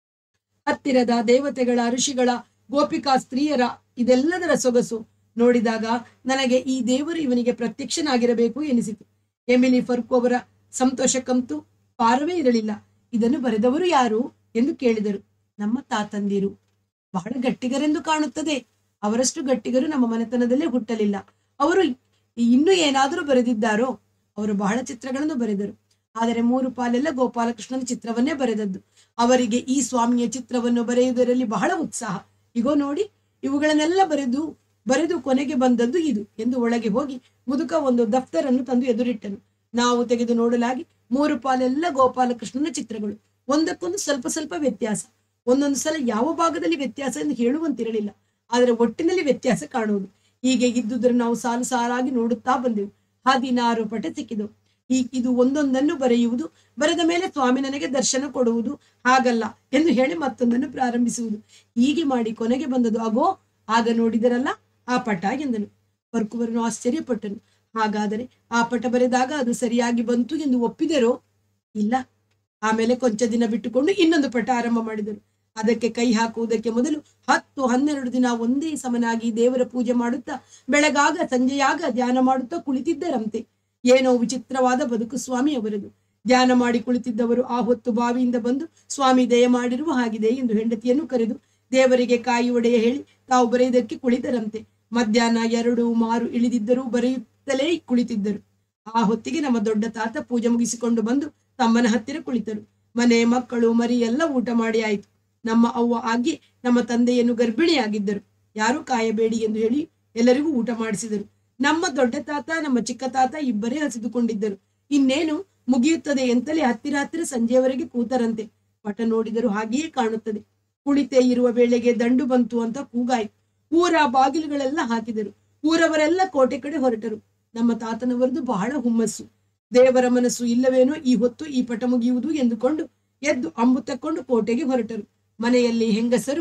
ಹತ್ತಿರದ ದೇವತೆಗಳ ಋಷಿಗಳ ಗೋಪಿಕಾ ಸ್ತ್ರೀಯರ ಇದೆಲ್ಲದರ ಸೊಗಸು ನೋಡಿದಾಗ ನನಗೆ ಈ ದೇವರು ಇವನಿಗೆ ಪ್ರತ್ಯಕ್ಷನಾಗಿರಬೇಕು ಎನಿಸಿತು ಎಮಿಲಿ ಫರ್ಕ್ ಅವರ ಸಂತೋಷಕ್ಕಂತೂ ಪಾರವೇ ಇರಲಿಲ್ಲ ಇದನ್ನು ಬರೆದವರು ಯಾರು ಎಂದು ಕೇಳಿದರು ನಮ್ಮ ತಾತಂದಿರು ಬಹಳ ಗಟ್ಟಿಗರೆಂದು ಕಾಣುತ್ತದೆ ಅವರಷ್ಟು ಗಟ್ಟಿಗರು ನಮ್ಮ ಮನೆತನದಲ್ಲೇ ಹುಟ್ಟಲಿಲ್ಲ ಅವರು ಇನ್ನೂ ಏನಾದರೂ ಬರೆದಿದ್ದಾರೋ ಅವರು ಬಹಳ ಚಿತ್ರಗಳನ್ನು ಬರೆದರು ಆದರೆ ಮೂರು ಪಾಲೆಲ್ಲ ಗೋಪಾಲಕೃಷ್ಣನ ಚಿತ್ರವನ್ನೇ ಬರೆದದ್ದು ಅವರಿಗೆ ಈ ಸ್ವಾಮಿಯ ಚಿತ್ರವನ್ನು ಬರೆಯುವುದರಲ್ಲಿ ಬಹಳ ಉತ್ಸಾಹ ಇಗೋ ನೋಡಿ ಇವುಗಳನ್ನೆಲ್ಲ ಬರೆದು ಬರೆದು ಕೊನೆಗೆ ಬಂದದ್ದು ಇದು ಎಂದು ಒಳಗೆ ಹೋಗಿ ಮುದುಕ ಒಂದು ದಫ್ತರನ್ನು ತಂದು ಎದುರಿಟ್ಟನು ನಾವು ತೆಗೆದು ನೋಡಲಾಗಿ ಮೂರು ಪಾಲೆಲ್ಲ ಗೋಪಾಲಕೃಷ್ಣನ ಚಿತ್ರಗಳು ಒಂದಕ್ಕೊಂದು ಸ್ವಲ್ಪ ಸ್ವಲ್ಪ ವ್ಯತ್ಯಾಸ ಒಂದೊಂದು ಸಲ ಯಾವ ಭಾಗದಲ್ಲಿ ವ್ಯತ್ಯಾಸ ಎಂದು ಹೇಳುವಂತಿರಲಿಲ್ಲ ಆದರೆ ಒಟ್ಟಿನಲ್ಲಿ ವ್ಯತ್ಯಾಸ ಕಾಣುವುದು ಹೀಗೆ ಇದ್ದುದನ್ನು ನಾವು ಸಾಲು ಸಾಲಾಗಿ ನೋಡುತ್ತಾ ಬಂದೆವು ಹದಿನಾರು ಪಟ ಸಿಕ್ಕಿದವು ಈ ಇದು ಒಂದೊಂದನ್ನು ಬರೆಯುವುದು ಬರೆದ ಮೇಲೆ ಸ್ವಾಮಿ ನನಗೆ ದರ್ಶನ ಕೊಡುವುದು ಹಾಗಲ್ಲ ಎಂದು ಹೇಳಿ ಮತ್ತೊಂದನ್ನು ಪ್ರಾರಂಭಿಸುವುದು ಹೀಗೆ ಮಾಡಿ ಕೊನೆಗೆ ಬಂದದು ಆಗೋ ಆಗ ನೋಡಿದರಲ್ಲ ಆ ಪಟ ಎಂದನು ವರ್ಕುವರನು ಆಶ್ಚರ್ಯಪಟ್ಟನು ಹಾಗಾದರೆ ಆ ಪಟ ಬರೆದಾಗ ಅದು ಸರಿಯಾಗಿ ಬಂತು ಎಂದು ಒಪ್ಪಿದರೋ ಇಲ್ಲ ಆಮೇಲೆ ಕೊಂಚ ದಿನ ಬಿಟ್ಟುಕೊಂಡು ಇನ್ನೊಂದು ಪಟ ಆರಂಭ ಮಾಡಿದರು ಅದಕ್ಕೆ ಕೈ ಹಾಕುವುದಕ್ಕೆ ಮೊದಲು ಹತ್ತು ಹನ್ನೆರಡು ದಿನ ಒಂದೇ ಸಮನಾಗಿ ದೇವರ ಪೂಜೆ ಮಾಡುತ್ತಾ ಬೆಳಗಾಗ ಸಂಜೆಯಾಗ ಧ್ಯಾನ ಮಾಡುತ್ತಾ ಕುಳಿತಿದ್ದರಂತೆ ಏನೋ ವಿಚಿತ್ರವಾದ ಬದುಕು ಸ್ವಾಮಿ ಅವರದು ಧ್ಯಾನ ಮಾಡಿ ಕುಳಿತಿದ್ದವರು ಆ ಹೊತ್ತು ಬಾವಿಯಿಂದ ಬಂದು ಸ್ವಾಮಿ ದಯ ಮಾಡಿರುವ ಹಾಗಿದೆ ಎಂದು ಹೆಂಡತಿಯನ್ನು ಕರೆದು ದೇವರಿಗೆ ಕಾಯಿ ಒಡೆಯ ಹೇಳಿ ತಾವು ಬರೆಯುವುದಕ್ಕೆ ಕುಳಿತರಂತೆ ಮಧ್ಯಾಹ್ನ ಎರಡು ಮಾರು ಇಳಿದಿದ್ದರೂ ಬರೆಯುತ್ತಲೇ ಕುಳಿತಿದ್ದರು ಆ ಹೊತ್ತಿಗೆ ನಮ್ಮ ದೊಡ್ಡ ತಾತ ಪೂಜೆ ಮುಗಿಸಿಕೊಂಡು ಬಂದು ತಮ್ಮನ ಹತ್ತಿರ ಕುಳಿತರು ಮನೆ ಮಕ್ಕಳು ಮರಿ ಎಲ್ಲ ಊಟ ಮಾಡಿ ಆಯಿತು ನಮ್ಮ ಅವ್ವ ಆಗಿ ನಮ್ಮ ತಂದೆಯನ್ನು ಗರ್ಭಿಣಿಯಾಗಿದ್ದರು ಯಾರು ಕಾಯಬೇಡಿ ಎಂದು ಹೇಳಿ ಎಲ್ಲರಿಗೂ ಊಟ ಮಾಡಿಸಿದರು ನಮ್ಮ ದೊಡ್ಡ ತಾತ ನಮ್ಮ ಚಿಕ್ಕ ತಾತ ಇಬ್ಬರೇ ಹಸಿದುಕೊಂಡಿದ್ದರು ಇನ್ನೇನು ಮುಗಿಯುತ್ತದೆ ಎಂತಲೇ ಹತ್ತಿರ ಹತ್ತಿರ ಸಂಜೆಯವರೆಗೆ ಕೂತರಂತೆ ಪಟ ನೋಡಿದರು ಹಾಗೆಯೇ ಕಾಣುತ್ತದೆ ಕುಳಿತೇ ಇರುವ ವೇಳೆಗೆ ದಂಡು ಬಂತು ಅಂತ ಕೂಗಾಯ್ತು ಊರ ಬಾಗಿಲುಗಳೆಲ್ಲ ಹಾಕಿದರು ಊರವರೆಲ್ಲ ಕೋಟೆ ಕಡೆ ಹೊರಟರು ನಮ್ಮ ತಾತನವರದು ಬಹಳ ಹುಮ್ಮಸ್ಸು ದೇವರ ಮನಸ್ಸು ಇಲ್ಲವೇನೋ ಈ ಹೊತ್ತು ಈ ಪಟ ಮುಗಿಯುವುದು ಎಂದುಕೊಂಡು ಎದ್ದು ಅಂಬು ತಕ್ಕೊಂಡು ಕೋಟೆಗೆ ಹೊರಟರು ಮನೆಯಲ್ಲಿ ಹೆಂಗಸರು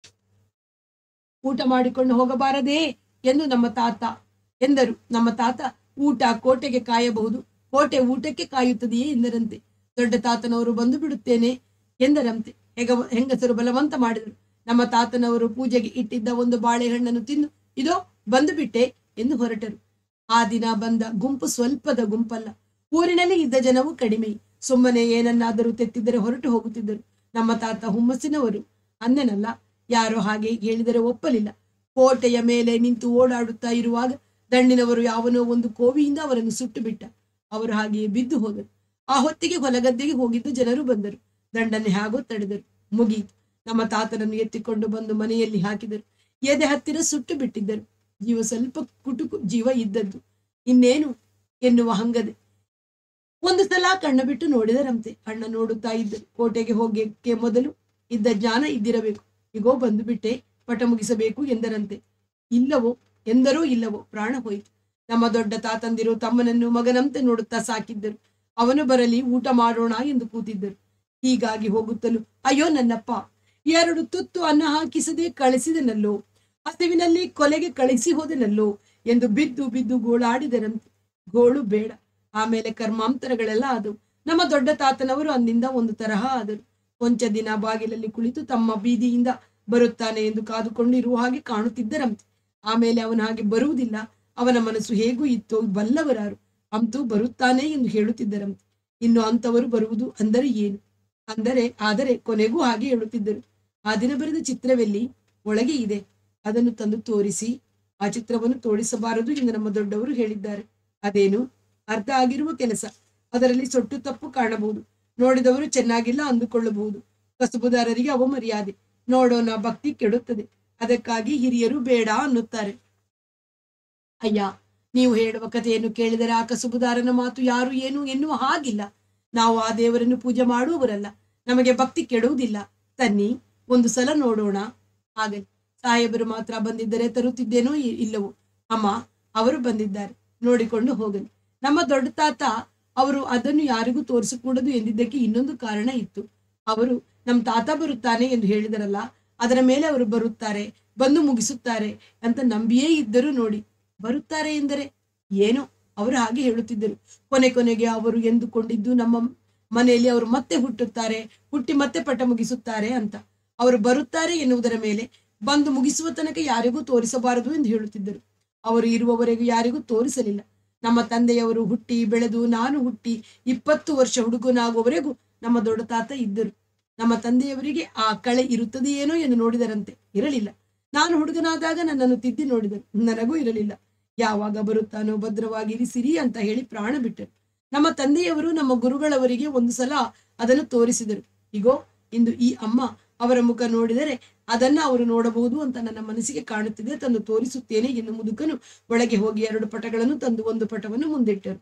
ಊಟ ಮಾಡಿಕೊಂಡು ಹೋಗಬಾರದೇ ಎಂದು ನಮ್ಮ ತಾತ ಎಂದರು ನಮ್ಮ ತಾತ ಊಟ ಕೋಟೆಗೆ ಕಾಯಬಹುದು ಕೋಟೆ ಊಟಕ್ಕೆ ಕಾಯುತ್ತದೆಯೇ ಎಂದರಂತೆ ದೊಡ್ಡ ತಾತನವರು ಬಂದು ಬಿಡುತ್ತೇನೆ ಎಂದರಂತೆ ಹೆಗ ಹೆಂಗಸರು ಬಲವಂತ ಮಾಡಿದರು ನಮ್ಮ ತಾತನವರು ಪೂಜೆಗೆ ಇಟ್ಟಿದ್ದ ಒಂದು ಬಾಳೆಹಣ್ಣನ್ನು ತಿಂದು ಇದೋ ಬಂದು ಬಿಟ್ಟೆ ಎಂದು ಹೊರಟರು ಆ ದಿನ ಬಂದ ಗುಂಪು ಸ್ವಲ್ಪದ ಗುಂಪಲ್ಲ ಊರಿನಲ್ಲಿ ಇದ್ದ ಜನವು ಕಡಿಮೆ ಸುಮ್ಮನೆ ಏನನ್ನಾದರೂ ತೆತ್ತಿದ್ದರೆ ಹೊರಟು ಹೋಗುತ್ತಿದ್ದರು ನಮ್ಮ ತಾತ ಹುಮ್ಮಸ್ಸಿನವರು ಅಂದೆನಲ್ಲ ಯಾರೋ ಹಾಗೆ ಹೇಳಿದರೆ ಒಪ್ಪಲಿಲ್ಲ ಕೋಟೆಯ ಮೇಲೆ ನಿಂತು ಓಡಾಡುತ್ತಾ ಇರುವಾಗ ದಂಡಿನವರು ಯಾವನೋ ಒಂದು ಕೋವಿಯಿಂದ ಅವರನ್ನು ಸುಟ್ಟು ಬಿಟ್ಟ ಅವರು ಹಾಗೆಯೇ ಬಿದ್ದು ಹೋದರು ಆ ಹೊತ್ತಿಗೆ ಹೊಲಗದ್ದೆಗೆ ಹೋಗಿದ್ದು ಜನರು ಬಂದರು ದಂಡನೆ ಹಾಗೋ ತಡೆದರು ಮುಗಿಯಿತು ನಮ್ಮ ತಾತನನ್ನು ಎತ್ತಿಕೊಂಡು ಬಂದು ಮನೆಯಲ್ಲಿ ಹಾಕಿದರು ಎದೆ ಹತ್ತಿರ ಸುಟ್ಟು ಬಿಟ್ಟಿದ್ದರು ಜೀವ ಸ್ವಲ್ಪ ಕುಟುಕು ಜೀವ ಇದ್ದದ್ದು ಇನ್ನೇನು ಎನ್ನುವ ಹಂಗದೆ ಒಂದು ಸಲ ಕಣ್ಣು ಬಿಟ್ಟು ನೋಡಿದರಂತೆ ಅಣ್ಣ ನೋಡುತ್ತಾ ಇದ್ದರು ಕೋಟೆಗೆ ಹೋಗಕ್ಕೆ ಮೊದಲು ಇದ್ದ ಜ್ಞಾನ ಇದ್ದಿರಬೇಕು ಈಗೋ ಬಂದು ಬಿಟ್ಟೆ ಪಟ ಮುಗಿಸಬೇಕು ಎಂದರಂತೆ ಇಲ್ಲವೋ ಎಂದರೂ ಇಲ್ಲವೋ ಪ್ರಾಣ ಹೋಯಿತು ನಮ್ಮ ದೊಡ್ಡ ತಾತಂದಿರು ತಮ್ಮನನ್ನು ಮಗನಂತೆ ನೋಡುತ್ತಾ ಸಾಕಿದ್ದರು ಅವನು ಬರಲಿ ಊಟ ಮಾಡೋಣ ಎಂದು ಕೂತಿದ್ದರು ಹೀಗಾಗಿ ಹೋಗುತ್ತಲೂ ಅಯ್ಯೋ ನನ್ನಪ್ಪ ಎರಡು ತುತ್ತು ಅನ್ನ ಹಾಕಿಸದೆ ಕಳಿಸಿದನಲ್ಲೋ ಹಸಿವಿನಲ್ಲಿ ಕೊಲೆಗೆ ಕಳಿಸಿ ಹೋದನಲ್ಲೋ ಎಂದು ಬಿದ್ದು ಬಿದ್ದು ಗೋಳಾಡಿದರಂತೆ ಗೋಳು ಬೇಡ ಆಮೇಲೆ ಕರ್ಮಾಂತರಗಳೆಲ್ಲ ಆದವು ನಮ್ಮ ದೊಡ್ಡ ತಾತನವರು ಅಂದಿಂದ ಒಂದು ತರಹ ಆದರು ಕೊಂಚ ದಿನ ಬಾಗಿಲಲ್ಲಿ ಕುಳಿತು ತಮ್ಮ ಬೀದಿಯಿಂದ ಬರುತ್ತಾನೆ ಎಂದು ಕಾದುಕೊಂಡಿರುವ ಹಾಗೆ ಕಾಣುತ್ತಿದ್ದರಂತೆ ಆಮೇಲೆ ಅವನ ಹಾಗೆ ಬರುವುದಿಲ್ಲ ಅವನ ಮನಸ್ಸು ಹೇಗೂ ಇತ್ತೋ ಬಲ್ಲವರಾರು ಅಂತೂ ಬರುತ್ತಾನೆ ಎಂದು ಹೇಳುತ್ತಿದ್ದರಂತೆ ಇನ್ನು ಅಂತವರು ಬರುವುದು ಅಂದರೆ ಏನು ಅಂದರೆ ಆದರೆ ಕೊನೆಗೂ ಹಾಗೆ ಹೇಳುತ್ತಿದ್ದರು ಆ ದಿನ ಬರೆದ ಚಿತ್ರವೆಲ್ಲಿ ಒಳಗೆ ಇದೆ ಅದನ್ನು ತಂದು ತೋರಿಸಿ ಆ ಚಿತ್ರವನ್ನು ತೋರಿಸಬಾರದು ಎಂದು ನಮ್ಮ ದೊಡ್ಡವರು ಹೇಳಿದ್ದಾರೆ ಅದೇನು ಅರ್ಧ ಆಗಿರುವ ಕೆಲಸ ಅದರಲ್ಲಿ ಸೊಟ್ಟು ತಪ್ಪು ಕಾಣಬಹುದು ನೋಡಿದವರು ಚೆನ್ನಾಗಿಲ್ಲ ಅಂದುಕೊಳ್ಳಬಹುದು ಕಸುಬುದಾರರಿಗೆ ಅವಮರ್ಯಾದೆ ನೋಡೋಣ ಭಕ್ತಿ ಕೆಡುತ್ತದೆ ಅದಕ್ಕಾಗಿ ಹಿರಿಯರು ಬೇಡ ಅನ್ನುತ್ತಾರೆ ಅಯ್ಯ ನೀವು ಹೇಳುವ ಕಥೆಯನ್ನು ಕೇಳಿದರೆ ಆ ಕಸುಬುದಾರನ ಮಾತು ಯಾರು ಏನು ಎನ್ನುವ ಹಾಗಿಲ್ಲ ನಾವು ಆ ದೇವರನ್ನು ಪೂಜೆ ಮಾಡುವವರಲ್ಲ ನಮಗೆ ಭಕ್ತಿ ಕೆಡುವುದಿಲ್ಲ ತನ್ನಿ ಒಂದು ಸಲ ನೋಡೋಣ ಆಗಲಿ ಸಾಹೇಬರು ಮಾತ್ರ ಬಂದಿದ್ದರೆ ತರುತ್ತಿದ್ದೇನೋ ಇ- ಇಲ್ಲವೋ ಅಮ್ಮ ಅವರು ಬಂದಿದ್ದಾರೆ ನೋಡಿಕೊಂಡು ಹೋಗಲಿ ನಮ್ಮ ದೊಡ್ಡ ತಾತ ಅವರು ಅದನ್ನು ಯಾರಿಗೂ ತೋರಿಸಕೂಡದು ಎಂದಿದ್ದಕ್ಕೆ ಇನ್ನೊಂದು ಕಾರಣ ಇತ್ತು ಅವರು ನಮ್ಮ ತಾತ ಬರುತ್ತಾನೆ ಎಂದು ಹೇಳಿದರಲ್ಲ ಅದರ ಮೇಲೆ ಅವರು ಬರುತ್ತಾರೆ ಬಂದು ಮುಗಿಸುತ್ತಾರೆ ಅಂತ ನಂಬಿಯೇ ಇದ್ದರು ನೋಡಿ ಬರುತ್ತಾರೆ ಎಂದರೆ ಏನೋ ಅವರು ಹಾಗೆ ಹೇಳುತ್ತಿದ್ದರು ಕೊನೆ ಕೊನೆಗೆ ಅವರು ಎಂದುಕೊಂಡಿದ್ದು ನಮ್ಮ ಮನೆಯಲ್ಲಿ ಅವರು ಮತ್ತೆ ಹುಟ್ಟುತ್ತಾರೆ ಹುಟ್ಟಿ ಮತ್ತೆ ಪಟ ಮುಗಿಸುತ್ತಾರೆ ಅಂತ ಅವರು ಬರುತ್ತಾರೆ ಎನ್ನುವುದರ ಮೇಲೆ ಬಂದು ಮುಗಿಸುವ ತನಕ ಯಾರಿಗೂ ತೋರಿಸಬಾರದು ಎಂದು ಹೇಳುತ್ತಿದ್ದರು ಅವರು ಇರುವವರೆಗೂ ಯಾರಿಗೂ ತೋರಿಸಲಿಲ್ಲ ನಮ್ಮ ತಂದೆಯವರು ಹುಟ್ಟಿ ಬೆಳೆದು ನಾನು ಹುಟ್ಟಿ ಇಪ್ಪತ್ತು ವರ್ಷ ಹುಡುಗನಾಗುವವರೆಗೂ ನಮ್ಮ ದೊಡ್ಡ ತಾತ ಇದ್ದರು ನಮ್ಮ ತಂದೆಯವರಿಗೆ ಆ ಕಳೆ ಇರುತ್ತದೆಯೇನೋ ಎಂದು ನೋಡಿದರಂತೆ ಇರಲಿಲ್ಲ ನಾನು ಹುಡುಗನಾದಾಗ ನನ್ನನ್ನು ತಿದ್ದಿ ನೋಡಿದರು ನನಗೂ ಇರಲಿಲ್ಲ ಯಾವಾಗ ಬರುತ್ತಾನೋ ಭದ್ರವಾಗಿ ಇರಿಸಿರಿ ಅಂತ ಹೇಳಿ ಪ್ರಾಣ ಬಿಟ್ಟರು ನಮ್ಮ ತಂದೆಯವರು ನಮ್ಮ ಗುರುಗಳವರಿಗೆ ಒಂದು ಸಲ ಅದನ್ನು ತೋರಿಸಿದರು ಇಗೋ ಇಂದು ಈ ಅಮ್ಮ ಅವರ ಮುಖ ನೋಡಿದರೆ ಅದನ್ನ ಅವರು ನೋಡಬಹುದು ಅಂತ ನನ್ನ ಮನಸ್ಸಿಗೆ ಕಾಣುತ್ತಿದೆ ತಂದು ತೋರಿಸುತ್ತೇನೆ ಎಂದು ಮುದುಕನು ಒಳಗೆ ಹೋಗಿ ಎರಡು ಪಟಗಳನ್ನು ತಂದು ಒಂದು ಪಟವನ್ನು ಮುಂದಿಟ್ಟರು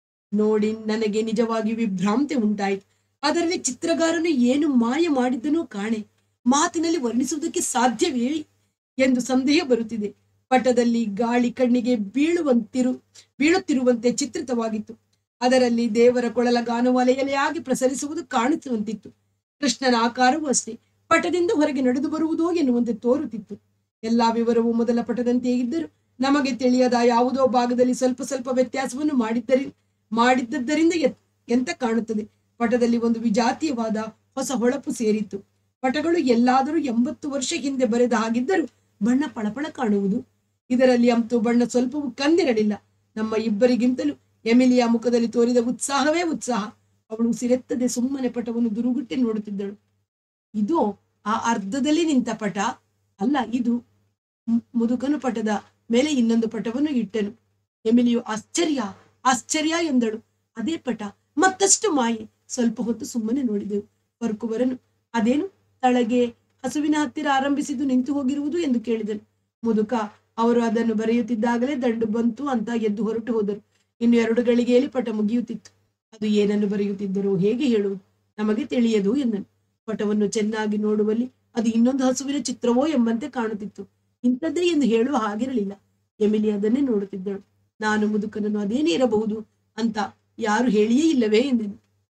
ನೋಡಿ ನನಗೆ ನಿಜವಾಗಿ ವಿಭ್ರಾಂತಿ ಉಂಟಾಯಿತು ಅದರಲ್ಲಿ ಚಿತ್ರಗಾರನು ಏನು ಮಾಯ ಮಾಡಿದ್ದನೋ ಕಾಣೆ ಮಾತಿನಲ್ಲಿ ವರ್ಣಿಸುವುದಕ್ಕೆ ಸಾಧ್ಯವೇ ಎಂದು ಸಂದೇಹ ಬರುತ್ತಿದೆ ಪಟದಲ್ಲಿ ಗಾಳಿ ಕಣ್ಣಿಗೆ ಬೀಳುವಂತಿರು ಬೀಳುತ್ತಿರುವಂತೆ ಚಿತ್ರಿತವಾಗಿತ್ತು ಅದರಲ್ಲಿ ದೇವರ ಕೊಳಲ ಗಾನವಲಯಲೆಯಾಗಿ ಪ್ರಸರಿಸುವುದು ಕಾಣಿಸುವಂತಿತ್ತು ಕೃಷ್ಣನ ಆಕಾರವೂ ಅಷ್ಟೇ ಪಟದಿಂದ ಹೊರಗೆ ನಡೆದು ಬರುವುದೋ ಎನ್ನುವಂತೆ ತೋರುತ್ತಿತ್ತು ಎಲ್ಲಾ ವಿವರವು ಮೊದಲ ಪಟದಂತೆಯೇ ಇದ್ದರೂ ನಮಗೆ ತಿಳಿಯದ ಯಾವುದೋ ಭಾಗದಲ್ಲಿ ಸ್ವಲ್ಪ ಸ್ವಲ್ಪ ವ್ಯತ್ಯಾಸವನ್ನು ಮಾಡಿದ್ದರಿ ಮಾಡಿದ್ದರಿಂದ ಎತ್- ಎಂತ ಕಾಣುತ್ತದೆ ಪಟದಲ್ಲಿ ಒಂದು ವಿಜಾತೀಯವಾದ ಹೊಸ ಹೊಳಪು ಸೇರಿತ್ತು ಪಟಗಳು ಎಲ್ಲಾದರೂ ಎಂಬತ್ತು ವರ್ಷ ಹಿಂದೆ ಬರೆದ ಹಾಗಿದ್ದರೂ ಬಣ್ಣ ಪಳಪಳ ಕಾಣುವುದು ಇದರಲ್ಲಿ ಅಂತೂ ಬಣ್ಣ ಸ್ವಲ್ಪವೂ ಕಂದಿರಲಿಲ್ಲ ನಮ್ಮ ಇಬ್ಬರಿಗಿಂತಲೂ ಎಮಿಲಿಯ ಮುಖದಲ್ಲಿ ತೋರಿದ ಉತ್ಸಾಹವೇ ಉತ್ಸಾಹ ಅವಳು ಉಸಿರೆತ್ತದೆ ಸುಮ್ಮನೆ ಪಟವನ್ನು ದುರುಗುಟ್ಟಿ ನೋಡುತ್ತಿದ್ದಳು ಇದು ಆ ಅರ್ಧದಲ್ಲಿ ನಿಂತ ಪಟ ಅಲ್ಲ ಇದು ಮು- ಮುದುಕನು ಪಟದ ಮೇಲೆ ಇನ್ನೊಂದು ಪಟವನ್ನು ಇಟ್ಟನು ಎಮಿಲಿಯು ಆಶ್ಚರ್ಯ ಆಶ್ಚರ್ಯ ಎಂದಳು ಅದೇ ಪಟ ಮತ್ತಷ್ಟು ಮಾಯೆ ಸ್ವಲ್ಪ ಹೊತ್ತು ಸುಮ್ಮನೆ ನೋಡಿದೆವು ವರ್ಕುವರನು ಅದೇನು ತಳಗೆ ಹಸುವಿನ ಹತ್ತಿರ ಆರಂಭಿಸಿದ್ದು ನಿಂತು ಹೋಗಿರುವುದು ಎಂದು ಕೇಳಿದನು ಮುದುಕ ಅವರು ಅದನ್ನು ಬರೆಯುತ್ತಿದ್ದಾಗಲೇ ದಂಡು ಬಂತು ಅಂತ ಎದ್ದು ಹೊರಟು ಹೋದರು ಇನ್ನು ಎರಡು ಗಳಿಗೆಯಲ್ಲಿ ಪಟ ಮುಗಿಯುತ್ತಿತ್ತು ಅದು ಏನನ್ನು ಬರೆಯುತ್ತಿದ್ದರೋ ಹೇಗೆ ಹೇಳುವುದು ನಮಗೆ ತಿಳಿಯದು ಎಂದನು ಪಟವನ್ನು ಚೆನ್ನಾಗಿ ನೋಡುವಲ್ಲಿ ಅದು ಇನ್ನೊಂದು ಹಸುವಿನ ಚಿತ್ರವೋ ಎಂಬಂತೆ ಕಾಣುತ್ತಿತ್ತು ಇಂಥದ್ದೇ ಎಂದು ಹೇಳುವ ಹಾಗಿರಲಿಲ್ಲ ಎಮಿಲಿ ಅದನ್ನೇ ನೋಡುತ್ತಿದ್ದಳು ನಾನು ಮುದುಕನನ್ನು ಅದೇನೇ ಇರಬಹುದು ಅಂತ ಯಾರು ಹೇಳಿಯೇ ಇಲ್ಲವೇ ಎಂದೆನು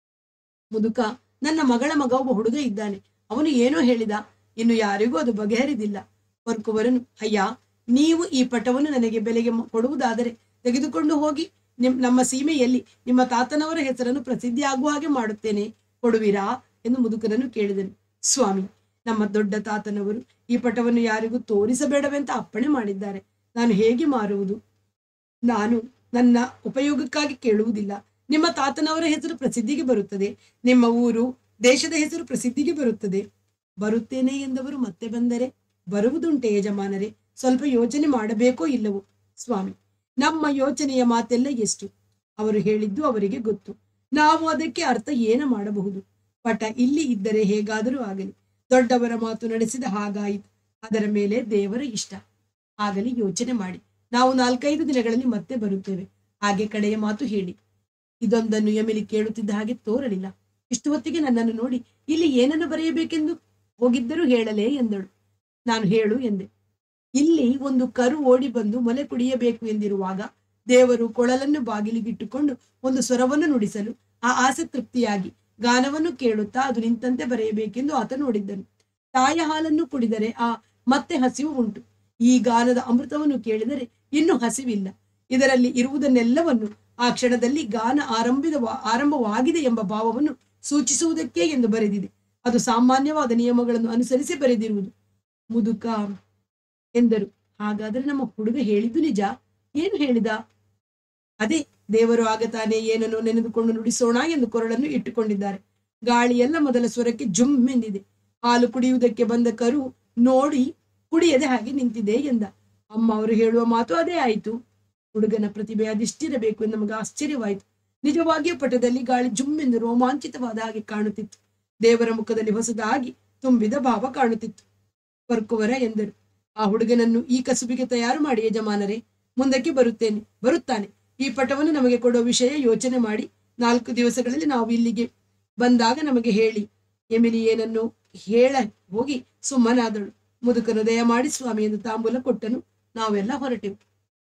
ಮುದುಕ ನನ್ನ ಮಗಳ ಮಗ ಒಬ್ಬ ಹುಡುಗ ಇದ್ದಾನೆ ಅವನು ಏನೋ ಹೇಳಿದ ಇನ್ನು ಯಾರಿಗೂ ಅದು ಬಗೆಹರಿದಿಲ್ಲ ವರ್ಕುವರನು ಅಯ್ಯ ನೀವು ಈ ಪಟವನ್ನು ನನಗೆ ಬೆಲೆಗೆ ಮ- ಕೊಡುವುದಾದರೆ ತೆಗೆದುಕೊಂಡು ಹೋಗಿ ನಿಮ್ ನಮ್ಮ ಸೀಮೆಯಲ್ಲಿ ನಿಮ್ಮ ತಾತನವರ ಹೆಸರನ್ನು ಪ್ರಸಿದ್ಧಿ ಆಗುವ ಹಾಗೆ ಮಾಡುತ್ತೇನೆ ಕೊಡುವಿರಾ ಎಂದು ಮುದುಕನನ್ನು ಕೇಳಿದನು ಸ್ವಾಮಿ ನಮ್ಮ ದೊಡ್ಡ ತಾತನವರು ಈ ಪಟವನ್ನು ಯಾರಿಗೂ ತೋರಿಸಬೇಡವೆಂತ ಅಪ್ಪಣೆ ಮಾಡಿದ್ದಾರೆ ನಾನು ಹೇಗೆ ಮಾರುವುದು ನಾನು ನನ್ನ ಉಪಯೋಗಕ್ಕಾಗಿ ಕೇಳುವುದಿಲ್ಲ ನಿಮ್ಮ ತಾತನವರ ಹೆಸರು ಪ್ರಸಿದ್ಧಿಗೆ ಬರುತ್ತದೆ ನಿಮ್ಮ ಊರು ದೇಶದ ಹೆಸರು ಪ್ರಸಿದ್ಧಿಗೆ ಬರುತ್ತದೆ ಬರುತ್ತೇನೆ ಎಂದವರು ಮತ್ತೆ ಬಂದರೆ ಬರುವುದುಂಟೆ ಯಜಮಾನರೇ ಸ್ವಲ್ಪ ಯೋಚನೆ ಮಾಡಬೇಕೋ ಇಲ್ಲವೋ ಸ್ವಾಮಿ ನಮ್ಮ ಯೋಚನೆಯ ಮಾತೆಲ್ಲ ಎಷ್ಟು ಅವರು ಹೇಳಿದ್ದು ಅವರಿಗೆ ಗೊತ್ತು ನಾವು ಅದಕ್ಕೆ ಅರ್ಥ ಏನ ಮಾಡಬಹುದು ಪಟ ಇಲ್ಲಿ ಇದ್ದರೆ ಹೇಗಾದರೂ ಆಗಲಿ ದೊಡ್ಡವರ ಮಾತು ನಡೆಸಿದ ಹಾಗಾಯಿತು ಅದರ ಮೇಲೆ ದೇವರ ಇಷ್ಟ ಆಗಲಿ ಯೋಚನೆ ಮಾಡಿ ನಾವು ನಾಲ್ಕೈದು ದಿನಗಳಲ್ಲಿ ಮತ್ತೆ ಬರುತ್ತೇವೆ ಹಾಗೆ ಕಡೆಯ ಮಾತು ಹೇಳಿ ಇದೊಂದನ್ನು ಎಮಿಲಿ ಕೇಳುತ್ತಿದ್ದ ಹಾಗೆ ತೋರಲಿಲ್ಲ ಇಷ್ಟು ಹೊತ್ತಿಗೆ ನನ್ನನ್ನು ನೋಡಿ ಇಲ್ಲಿ ಏನನ್ನು ಬರೆಯಬೇಕೆಂದು ಹೋಗಿದ್ದರೂ ಹೇಳಲೇ ಎಂದಳು ನಾನು ಹೇಳು ಎಂದೆ ಇಲ್ಲಿ ಒಂದು ಕರು ಓಡಿ ಬಂದು ಮೊಲೆ ಕುಡಿಯಬೇಕು ಎಂದಿರುವಾಗ ದೇವರು ಕೊಳಲನ್ನು ಬಾಗಿಲಿಗಿಟ್ಟುಕೊಂಡು ಒಂದು ಸ್ವರವನ್ನು ನುಡಿಸಲು ಆ ಆಸೆ ತೃಪ್ತಿಯಾಗಿ ಗಾನವನ್ನು ಕೇಳುತ್ತಾ ಅದು ನಿಂತಂತೆ ಬರೆಯಬೇಕೆಂದು ಆತ ನೋಡಿದ್ದನು ತಾಯ ಹಾಲನ್ನು ಕುಡಿದರೆ ಆ ಮತ್ತೆ ಹಸಿವು ಉಂಟು ಈ ಗಾನದ ಅಮೃತವನ್ನು ಕೇಳಿದರೆ ಇನ್ನು ಹಸಿವಿಲ್ಲ ಇದರಲ್ಲಿ ಇರುವುದನ್ನೆಲ್ಲವನ್ನು ಆ ಕ್ಷಣದಲ್ಲಿ ಗಾನ ಆರಂಭಿದ ಆರಂಭವಾಗಿದೆ ಎಂಬ ಭಾವವನ್ನು ಸೂಚಿಸುವುದಕ್ಕೆ ಎಂದು ಬರೆದಿದೆ ಅದು ಸಾಮಾನ್ಯವಾದ ನಿಯಮಗಳನ್ನು ಅನುಸರಿಸಿ ಬರೆದಿರುವುದು ಮುದುಕ ಎಂದರು ಹಾಗಾದ್ರೆ ನಮ್ಮ ಹುಡುಗ ಹೇಳಿದ್ದು ನಿಜ ಏನು ಹೇಳಿದ ಅದೇ ದೇವರು ಆಗ ತಾನೇ ಏನನ್ನು ನೆನೆದುಕೊಂಡು ನುಡಿಸೋಣ ಎಂದು ಕೊರಳನ್ನು ಇಟ್ಟುಕೊಂಡಿದ್ದಾರೆ ಗಾಳಿಯೆಲ್ಲ ಮೊದಲ ಸ್ವರಕ್ಕೆ ಜುಮ್ ಎಂದಿದೆ ಹಾಲು ಕುಡಿಯುವುದಕ್ಕೆ ಬಂದ ಕರು ನೋಡಿ ಕುಡಿಯದೆ ಹಾಗೆ ನಿಂತಿದೆ ಎಂದ ಅಮ್ಮ ಅವರು ಹೇಳುವ ಮಾತು ಅದೇ ಆಯಿತು ಹುಡುಗನ ಪ್ರತಿಭೆ ಅದಿಷ್ಟಿರಬೇಕು ಎಂದು ನಮಗೆ ಆಶ್ಚರ್ಯವಾಯಿತು ನಿಜವಾಗಿಯೂ ಪಟದಲ್ಲಿ ಗಾಳಿ ಜುಮ್ಮೆಂದು ರೋಮಾಂಚಿತವಾದ ಹಾಗೆ ಕಾಣುತ್ತಿತ್ತು ದೇವರ ಮುಖದಲ್ಲಿ ಹೊಸದಾಗಿ ತುಂಬಿದ ಭಾವ ಕಾಣುತ್ತಿತ್ತು ವರ್ಕುವರ ಎಂದರು ಆ ಹುಡುಗನನ್ನು ಈ ಕಸುಬಿಗೆ ತಯಾರು ಮಾಡಿ ಯಜಮಾನರೇ ಮುಂದಕ್ಕೆ ಬರುತ್ತೇನೆ ಬರುತ್ತಾನೆ ಈ ಪಟವನ್ನು ನಮಗೆ ಕೊಡುವ ವಿಷಯ ಯೋಚನೆ ಮಾಡಿ ನಾಲ್ಕು ದಿವಸಗಳಲ್ಲಿ ನಾವು ಇಲ್ಲಿಗೆ ಬಂದಾಗ ನಮಗೆ ಹೇಳಿ ಎಮಿಲಿ ಏನನ್ನು ಹೇಳ ಹೋಗಿ ಸುಮ್ಮನಾದಳು ಮುದುಕನು ದಯಮಾಡಿ ಸ್ವಾಮಿ ಎಂದು ತಾಂಬೂಲ ಕೊಟ್ಟನು ನಾವೆಲ್ಲ ಹೊರಟೆವು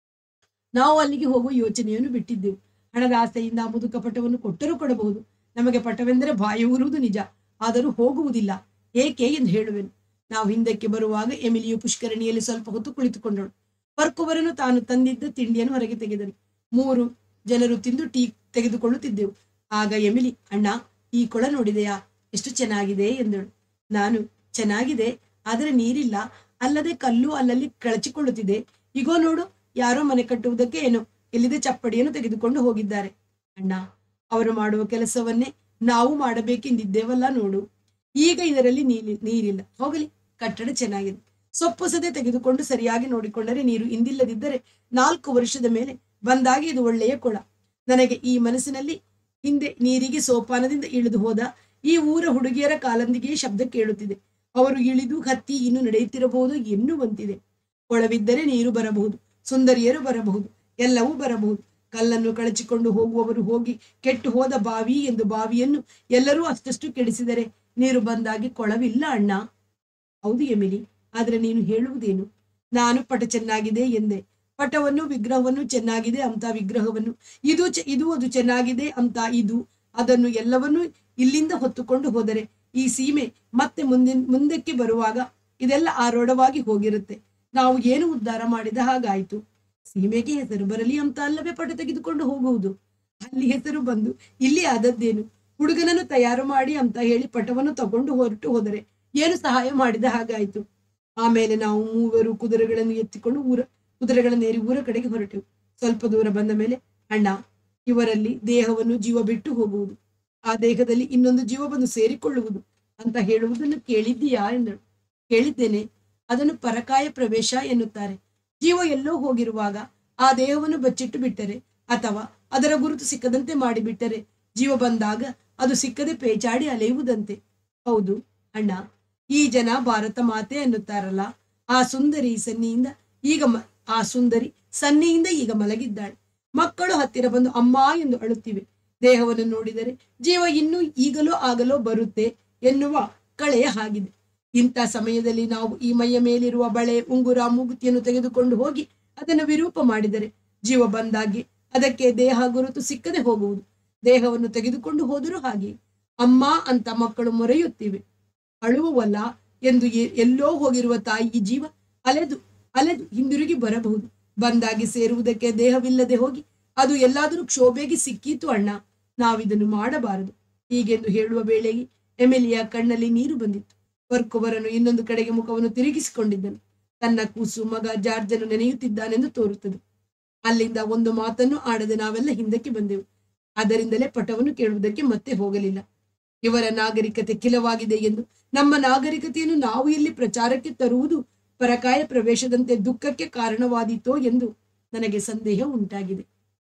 ನಾವು ಅಲ್ಲಿಗೆ ಹೋಗುವ ಯೋಚನೆಯನ್ನು ಬಿಟ್ಟಿದ್ದೆವು ಹಣದ ಆಸೆಯಿಂದ ಆ ಮುದುಕ ಪಟವನ್ನು ಕೊಟ್ಟರೂ ಕೊಡಬಹುದು ನಮಗೆ ಪಟವೆಂದರೆ ಬಾಯಿ ಊರುವುದು ನಿಜ ಆದರೂ ಹೋಗುವುದಿಲ್ಲ ಏಕೆ ಎಂದು ಹೇಳುವೆನು ನಾವು ಹಿಂದಕ್ಕೆ ಬರುವಾಗ ಎಮಿಲಿಯು ಪುಷ್ಕರಣಿಯಲ್ಲಿ ಸ್ವಲ್ಪ ಹೊತ್ತು ಕುಳಿತುಕೊಂಡಳು ಪರ್ಕುವರನು ತಾನು ತಂದಿದ್ದ ತಿಂಡಿಯನ್ನು ಹೊರಗೆ ತೆಗೆದನು ಮೂರು ಜನರು ತಿಂದು ಟೀ ತೆಗೆದುಕೊಳ್ಳುತ್ತಿದ್ದೆವು ಆಗ ಎಮಿಲಿ ಅಣ್ಣ ಈ ಕೊಳ ನೋಡಿದೆಯಾ ಎಷ್ಟು ಚೆನ್ನಾಗಿದೆ ಎಂದಳು ನಾನು ಚೆನ್ನಾಗಿದೆ ಆದರೆ ನೀರಿಲ್ಲ ಅಲ್ಲದೆ ಕಲ್ಲು ಅಲ್ಲಲ್ಲಿ ಕಳಚಿಕೊಳ್ಳುತ್ತಿದೆ ಇಗೋ ನೋಡು ಯಾರೋ ಮನೆ ಕಟ್ಟುವುದಕ್ಕೆ ಏನೋ ಇಲ್ಲಿದೆ ಚಪ್ಪಡಿಯನ್ನು ತೆಗೆದುಕೊಂಡು ಹೋಗಿದ್ದಾರೆ ಅಣ್ಣ ಅವರು ಮಾಡುವ ಕೆಲಸವನ್ನೇ ನಾವು ಮಾಡಬೇಕೆಂದಿದ್ದೇವಲ್ಲ ನೋಡು ಈಗ ಇದರಲ್ಲಿ ನೀಲಿ ನೀರಿಲ್ಲ ಹೋಗಲಿ ಕಟ್ಟಡ ಚೆನ್ನಾಗಿದೆ ಸೊಪ್ಪುಸದೆ ತೆಗೆದುಕೊಂಡು ಸರಿಯಾಗಿ ನೋಡಿಕೊಂಡರೆ ನೀರು ಇಂದಿಲ್ಲದಿದ್ದರೆ ನಾಲ್ಕು ವರ್ಷದ ಮೇಲೆ ಬಂದಾಗ ಇದು ಒಳ್ಳೆಯ ಕೊಳ ನನಗೆ ಈ ಮನಸ್ಸಿನಲ್ಲಿ ಹಿಂದೆ ನೀರಿಗೆ ಸೋಪಾನದಿಂದ ಇಳಿದು ಹೋದ ಈ ಊರ ಹುಡುಗಿಯರ ಕಾಲಂದಿಗೆ ಶಬ್ದ ಕೇಳುತ್ತಿದೆ ಅವರು ಇಳಿದು ಹತ್ತಿ ಇನ್ನು ನಡೆಯುತ್ತಿರಬಹುದು ಎನ್ನುವಂತಿದೆ ಕೊಳವಿದ್ದರೆ ನೀರು ಬರಬಹುದು ಸುಂದರಿಯರು ಬರಬಹುದು ಎಲ್ಲವೂ ಬರಬಹುದು ಕಲ್ಲನ್ನು ಕಳಚಿಕೊಂಡು ಹೋಗುವವರು ಹೋಗಿ ಕೆಟ್ಟು ಹೋದ ಬಾವಿ ಎಂದು ಬಾವಿಯನ್ನು ಎಲ್ಲರೂ ಅಷ್ಟಷ್ಟು ಕೆಡಿಸಿದರೆ ನೀರು ಬಂದಾಗಿ ಕೊಳವಿಲ್ಲ ಅಣ್ಣ ಹೌದು ಎಮಿಲಿ ಆದ್ರೆ ನೀನು ಹೇಳುವುದೇನು ನಾನು ಪಟ ಚೆನ್ನಾಗಿದೆ ಎಂದೆ ಪಟವನ್ನು ವಿಗ್ರಹವನ್ನು ಚೆನ್ನಾಗಿದೆ ಅಂತ ವಿಗ್ರಹವನ್ನು ಇದು ಚ- ಇದು ಅದು ಚೆನ್ನಾಗಿದೆ ಅಂತ ಇದು ಅದನ್ನು ಎಲ್ಲವನ್ನೂ ಇಲ್ಲಿಂದ ಹೊತ್ತುಕೊಂಡು ಹೋದರೆ ಈ ಸೀಮೆ ಮತ್ತೆ ಮುಂದಿನ ಮುಂದಕ್ಕೆ ಬರುವಾಗ ಇದೆಲ್ಲ ಆರೋಢವಾಗಿ ಹೋಗಿರುತ್ತೆ ನಾವು ಏನು ಉದ್ಧಾರ ಮಾಡಿದ ಹಾಗಾಯ್ತು ಸೀಮೆಗೆ ಹೆಸರು ಬರಲಿ ಅಂತ ಅಲ್ಲವೇ ಪಟ ತೆಗೆದುಕೊಂಡು ಹೋಗುವುದು ಅಲ್ಲಿ ಹೆಸರು ಬಂದು ಇಲ್ಲಿ ಆದದ್ದೇನು ಹುಡುಗನನ್ನು ತಯಾರು ಮಾಡಿ ಅಂತ ಹೇಳಿ ಪಟವನ್ನು ತಗೊಂಡು ಹೊರಟು ಹೋದರೆ ಏನು ಸಹಾಯ ಮಾಡಿದ ಹಾಗಾಯ್ತು ಆಮೇಲೆ ನಾವು ಮೂವರು ಕುದುರೆಗಳನ್ನು ಎತ್ತಿಕೊಂಡು ಊರ ಕುದುರೆಗಳನ್ನು ಏರಿ ಊರ ಕಡೆಗೆ ಹೊರಟೆವು ಸ್ವಲ್ಪ ದೂರ ಬಂದ ಮೇಲೆ ಅಣ್ಣ ಇವರಲ್ಲಿ ದೇಹವನ್ನು ಜೀವ ಬಿಟ್ಟು ಹೋಗುವುದು ಆ ದೇಹದಲ್ಲಿ ಇನ್ನೊಂದು ಜೀವ ಬಂದು ಸೇರಿಕೊಳ್ಳುವುದು ಅಂತ ಹೇಳುವುದನ್ನು ಕೇಳಿದ್ದೀಯಾ ಎಂದಳು ಕೇಳಿದ್ದೇನೆ ಅದನ್ನು ಪರಕಾಯ ಪ್ರವೇಶ ಎನ್ನುತ್ತಾರೆ ಜೀವ ಎಲ್ಲೋ ಹೋಗಿರುವಾಗ ಆ ದೇಹವನ್ನು ಬಚ್ಚಿಟ್ಟು ಬಿಟ್ಟರೆ ಅಥವಾ ಅದರ ಗುರುತು ಸಿಕ್ಕದಂತೆ ಮಾಡಿಬಿಟ್ಟರೆ ಜೀವ ಬಂದಾಗ ಅದು ಸಿಕ್ಕದೆ ಪೇಚಾಡಿ ಅಲೆಯುವುದಂತೆ ಹೌದು ಅಣ್ಣ ಈ ಜನ ಭಾರತ ಮಾತೆ ಎನ್ನುತ್ತಾರಲ್ಲ ಆ ಸುಂದರಿ ಸನ್ನಿಯಿಂದ ಈಗ ಮ- ಆ ಸುಂದರಿ ಸನ್ನಿಯಿಂದ ಈಗ ಮಲಗಿದ್ದಾಳೆ ಮಕ್ಕಳು ಹತ್ತಿರ ಬಂದು ಅಮ್ಮ ಎಂದು ಅಳುತ್ತಿವೆ ದೇಹವನ್ನು ನೋಡಿದರೆ ಜೀವ ಇನ್ನೂ ಈಗಲೋ ಆಗಲೋ ಬರುತ್ತೆ ಎನ್ನುವ ಕಳೆಯ ಹಾಗಿದೆ ಇಂಥ ಸಮಯದಲ್ಲಿ ನಾವು ಈ ಮೈಯ ಮೇಲಿರುವ ಬಳೆ ಉಂಗುರ ಮೂಗುತಿಯನ್ನು ತೆಗೆದುಕೊಂಡು ಹೋಗಿ ಅದನ್ನು ವಿರೂಪ ಮಾಡಿದರೆ ಜೀವ ಬಂದಾಗಿ ಅದಕ್ಕೆ ದೇಹ ಗುರುತು ಸಿಕ್ಕದೆ ಹೋಗುವುದು ದೇಹವನ್ನು ತೆಗೆದುಕೊಂಡು ಹೋದರೂ ಹಾಗೆ ಅಮ್ಮ ಅಂತ ಮಕ್ಕಳು ಮೊರೆಯುತ್ತಿವೆ ಅಳುವವಲ್ಲ ಎಂದು ಎ- ಎಲ್ಲೋ ಹೋಗಿರುವ ತಾಯಿ ಜೀವ ಅಲೆದು ಅಲೆದು ಹಿಂದಿರುಗಿ ಬರಬಹುದು ಬಂದಾಗಿ ಸೇರುವುದಕ್ಕೆ ದೇಹವಿಲ್ಲದೆ ಹೋಗಿ ಅದು ಎಲ್ಲಾದರೂ ಕ್ಷೋಭೆಗೆ ಸಿಕ್ಕೀತು ಅಣ್ಣ ನಾವಿದನ್ನು ಮಾಡಬಾರದು ಹೀಗೆಂದು ಹೇಳುವ ವೇಳೆಗೆ ಎಮಿಲಿಯ ಕಣ್ಣಲ್ಲಿ ನೀರು ಬಂದಿತ್ತು ವರ್ಕುವರನು ಇನ್ನೊಂದು ಕಡೆಗೆ ಮುಖವನ್ನು ತಿರುಗಿಸಿಕೊಂಡಿದ್ದನು ತನ್ನ ಕೂಸು ಮಗ ಜಾರ್ಜನು ನೆನೆಯುತ್ತಿದ್ದಾನೆಂದು ತೋರುತ್ತದೆ ಅಲ್ಲಿಂದ ಒಂದು ಮಾತನ್ನು ಆಡದೆ ನಾವೆಲ್ಲ ಹಿಂದಕ್ಕೆ ಬಂದೆವು ಅದರಿಂದಲೇ ಪಟವನ್ನು ಕೇಳುವುದಕ್ಕೆ ಮತ್ತೆ ಹೋಗಲಿಲ್ಲ ಇವರ ನಾಗರಿಕತೆ ಕಿಲವಾಗಿದೆ ಎಂದು ನಮ್ಮ ನಾಗರಿಕತೆಯನ್ನು ನಾವು ಇಲ್ಲಿ ಪ್ರಚಾರಕ್ಕೆ ತರುವುದು ಪರಕಾಯ ಪ್ರವೇಶದಂತೆ ದುಃಖಕ್ಕೆ ಕಾರಣವಾದೀತೋ ಎಂದು ನನಗೆ ಸಂದೇಹ ಉಂಟಾಗಿದೆ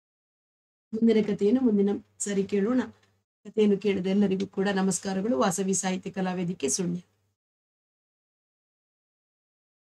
ಮುಂದಿನ ಕಥೆಯನ್ನು ಮುಂದಿನ ಸರಿ ಕೇಳೋಣ ಕಥೆಯನ್ನು ಕೇಳಿದ ಎಲ್ಲರಿಗೂ ಕೂಡ ನಮಸ್ಕಾರಗಳು ವಾಸವಿ ಸಾಹಿತ್ಯ ಕಲಾವೇದಿಕೆ ಸುಳ್ಯ